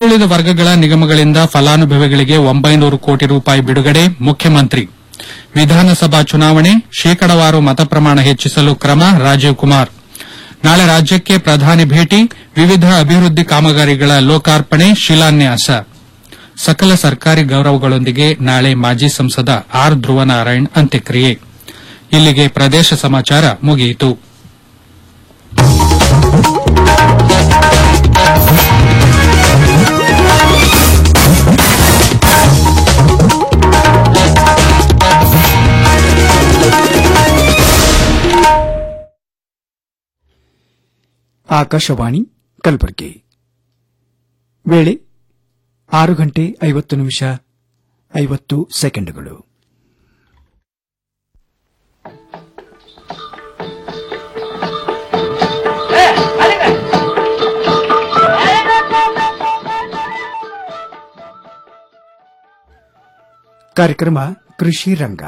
ಹಿಂದುಳಿದ ವರ್ಗಗಳ ನಿಗಮಗಳಿಂದ ಫಲಾನುಭವಿಗಳಿಗೆ ಒಂಬೈನೂರು ಕೋಟಿ ರೂಪಾಯಿ ಬಿಡುಗಡೆ ಮುಖ್ಯಮಂತ್ರಿ ವಿಧಾನಸಭಾ ಚುನಾವಣೆ ಶೇಕಡವಾರು ಮತ ಪ್ರಮಾಣ ಹೆಚ್ಚಿಸಲು ಕ್ರಮ ರಾಜೀವ್ ಕುಮಾರ್ ನಾಳೆ ರಾಜ್ಯಕ್ಕೆ ಪ್ರಧಾನಿ ಭೇಟಿ ವಿವಿಧ ಅಭಿವೃದ್ಧಿ ಕಾಮಗಾರಿಗಳ ಲೋಕಾರ್ಪಣೆ ಶಿಲಾನ್ಯಾಸ ಸಕಲ ಸರ್ಕಾರಿ ಗೌರವಗಳೊಂದಿಗೆ ನಾಳೆ ಮಾಜಿ ಸಂಸದ ಆರ್ ಧ್ರುವನಾರಾಯಣ್ ಅಂತ್ಯಕ್ರಿಯೆ ಇಲ್ಲಿಗೆ ಪ್ರದೇಶ ಸಮಾಚಾರ ಮುಗಿಯಿತು ಆಕಾಶವಾಣಿ ಕಲಬುರಗಿ ವೇಳೆ ಆರು ಗಂಟೆ ಐವತ್ತು ನಿಮಿಷ ಐವತ್ತು ಸೆಕೆಂಡುಗಳು ಕಾರ್ಯಕ್ರಮ ಕೃಷಿ ರಂಗ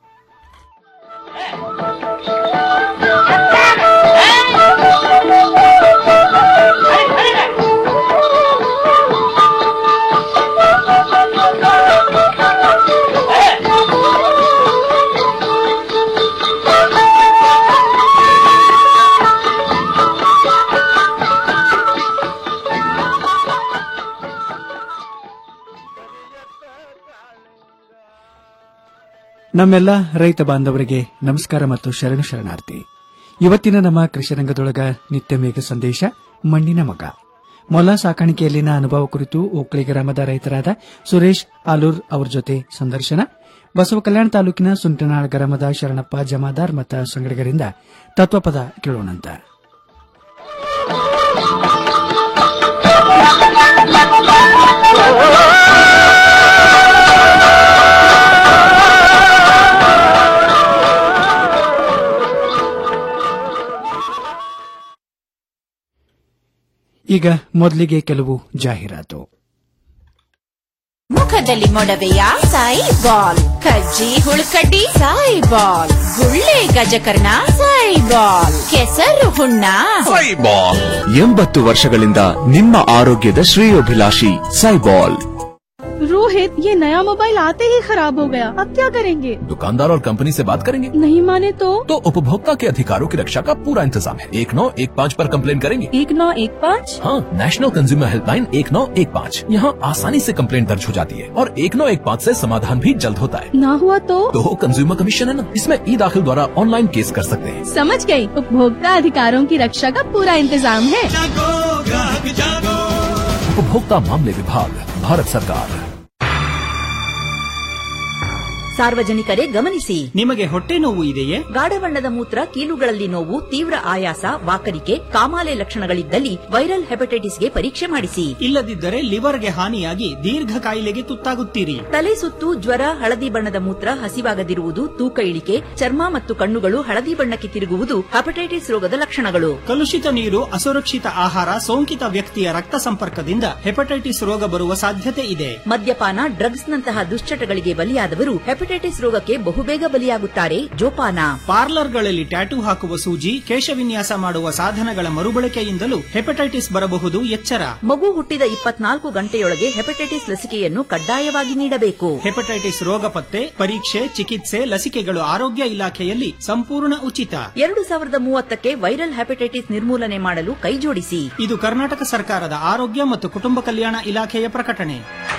ನಮ್ಮೆಲ್ಲ ರೈತ ಬಾಂಧವರಿಗೆ ನಮಸ್ಕಾರ ಮತ್ತು ಶರಣು ಶರಣಾರ್ಥಿ ಇವತ್ತಿನ ನಮ್ಮ ಕೃಷಿ ರಂಗದೊಳಗ ನಿತ್ಯ ಮೇಘ ಸಂದೇಶ ಮಣ್ಣಿನ ಮಗ ಮೊಲ ಸಾಕಾಣಿಕೆಯಲ್ಲಿನ ಅನುಭವ ಕುರಿತು ಓಕ್ಳಿ ಗ್ರಾಮದ ರೈತರಾದ ಸುರೇಶ್ ಆಲೂರ್ ಅವರ ಜೊತೆ ಸಂದರ್ಶನ ಬಸವ ಕಲ್ಯಾಣ ತಾಲೂಕಿನ ಸುಂಟನಾಳ್ ಗ್ರಾಮದ ಶರಣಪ್ಪ ಜಮಾದಾರ್ ಮತ್ತು ಸಂಗಡಿಗರಿಂದ ತತ್ವಪದ ಕೇಳೋಣಂತ ಈಗ ಮೊದಲಿಗೆ ಕೆಲವು ಜಾಹೀರಾತು ಮುಖದಲ್ಲಿ ಮೊಡವೆಯ ಸಾಯಿ ಬಾಲ್ ಕಜ್ಜಿ ಹುಳುಕಡ್ಡಿ ಸಾಯಿ ಬಾಲ್ ಗುಳ್ಳೆ ಗಜಕರ್ಣ ಸಾಯಿ ಬಾಲ್ ಕೆಸರು ಹುಣ್ಣ ಸೈಬಾಲ್ ಎಂಬತ್ತು ವರ್ಷಗಳಿಂದ ನಿಮ್ಮ ಆರೋಗ್ಯದ ಶ್ರೇಯೋಭಿಲಾಷಿ ಸೈಬಾಲ್ रोहित ये नया मोबाइल आते ही खराब हो गया अब क्या करेंगे दुकानदार और कंपनी से बात करेंगे नहीं माने तो तो उपभोक्ता के अधिकारों की रक्षा का पूरा इंतजाम है एक नौ एक पाँच आरोप कम्प्लेन करेंगे एक नौ एक पाँच हाँ नेशनल कंज्यूमर हेल्पलाइन एक नौ एक पाँच यहाँ आसानी से कम्प्लेन दर्ज हो जाती है और एक नौ एक पाँच ऐसी समाधान भी जल्द होता है ना हुआ तो तो कंज्यूमर कमीशन है ना इसमें ई दाखिल द्वारा ऑनलाइन केस कर सकते हैं समझ गई उपभोक्ता अधिकारों की रक्षा का पूरा इंतजाम है उपभोक्ता मामले विभाग भारत सरकार ಸಾರ್ವಜನಿಕರೇ ಗಮನಿಸಿ ನಿಮಗೆ ಹೊಟ್ಟೆ ನೋವು ಇದೆಯೇ ಗಾಢ ಬಣ್ಣದ ಮೂತ್ರ ಕೀಲುಗಳಲ್ಲಿ ನೋವು ತೀವ್ರ ಆಯಾಸ ವಾಕರಿಕೆ ಕಾಮಾಲೆ ಲಕ್ಷಣಗಳಿದ್ದಲ್ಲಿ ವೈರಲ್ ಹೆಪಟೈಟಿಸ್ಗೆ ಪರೀಕ್ಷೆ ಮಾಡಿಸಿ ಇಲ್ಲದಿದ್ದರೆ ಲಿವರ್ಗೆ ಹಾನಿಯಾಗಿ ದೀರ್ಘ ಕಾಯಿಲೆಗೆ ತುತ್ತಾಗುತ್ತೀರಿ ತಲೆ ಸುತ್ತು ಜ್ವರ ಹಳದಿ ಬಣ್ಣದ ಮೂತ್ರ ಹಸಿವಾಗದಿರುವುದು ತೂಕ ಇಳಿಕೆ ಚರ್ಮ ಮತ್ತು ಕಣ್ಣುಗಳು ಹಳದಿ ಬಣ್ಣಕ್ಕೆ ತಿರುಗುವುದು ಹೆಪಟೈಟಿಸ್ ರೋಗದ ಲಕ್ಷಣಗಳು ಕಲುಷಿತ ನೀರು ಅಸುರಕ್ಷಿತ ಆಹಾರ ಸೋಂಕಿತ ವ್ಯಕ್ತಿಯ ರಕ್ತ ಸಂಪರ್ಕದಿಂದ ಹೆಪಟೈಟಿಸ್ ರೋಗ ಬರುವ ಸಾಧ್ಯತೆ ಇದೆ ಮದ್ಯಪಾನ ಡ್ರಗ್ಸ್ನಂತಹ ದುಶ್ಚಟಗಳಿಗೆ ಬಲಿಯಾದವರು ಹೆಪಟೈಟಿಸ್ ರೋಗಕ್ಕೆ ಬಹುಬೇಗ ಬಲಿಯಾಗುತ್ತಾರೆ ಜೋಪಾನ ಪಾರ್ಲರ್ಗಳಲ್ಲಿ ಟ್ಯಾಟೂ ಹಾಕುವ ಸೂಜಿ ಕೇಶವಿನ್ಯಾಸ ಮಾಡುವ ಸಾಧನಗಳ ಮರುಬಳಕೆಯಿಂದಲೂ ಹೆಪಟೈಟಿಸ್ ಬರಬಹುದು ಎಚ್ಚರ ಮಗು ಹುಟ್ಟಿದ ಇಪ್ಪತ್ನಾಲ್ಕು ಗಂಟೆಯೊಳಗೆ ಹೆಪಟೈಟಿಸ್ ಲಸಿಕೆಯನ್ನು ಕಡ್ಡಾಯವಾಗಿ ನೀಡಬೇಕು ಹೆಪಟೈಟಿಸ್ ರೋಗ ಪತ್ತೆ ಪರೀಕ್ಷೆ ಚಿಕಿತ್ಸೆ ಲಸಿಕೆಗಳು ಆರೋಗ್ಯ ಇಲಾಖೆಯಲ್ಲಿ ಸಂಪೂರ್ಣ ಉಚಿತ ಎರಡು ಸಾವಿರದ ಮೂವತ್ತಕ್ಕೆ ವೈರಲ್ ಹೆಪಟೈಟಿಸ್ ನಿರ್ಮೂಲನೆ ಮಾಡಲು ಕೈಜೋಡಿಸಿ ಇದು ಕರ್ನಾಟಕ ಸರ್ಕಾರದ ಆರೋಗ್ಯ ಮತ್ತು ಕುಟುಂಬ ಕಲ್ಯಾಣ ಇಲಾಖೆಯ ಪ್ರಕಟಣೆ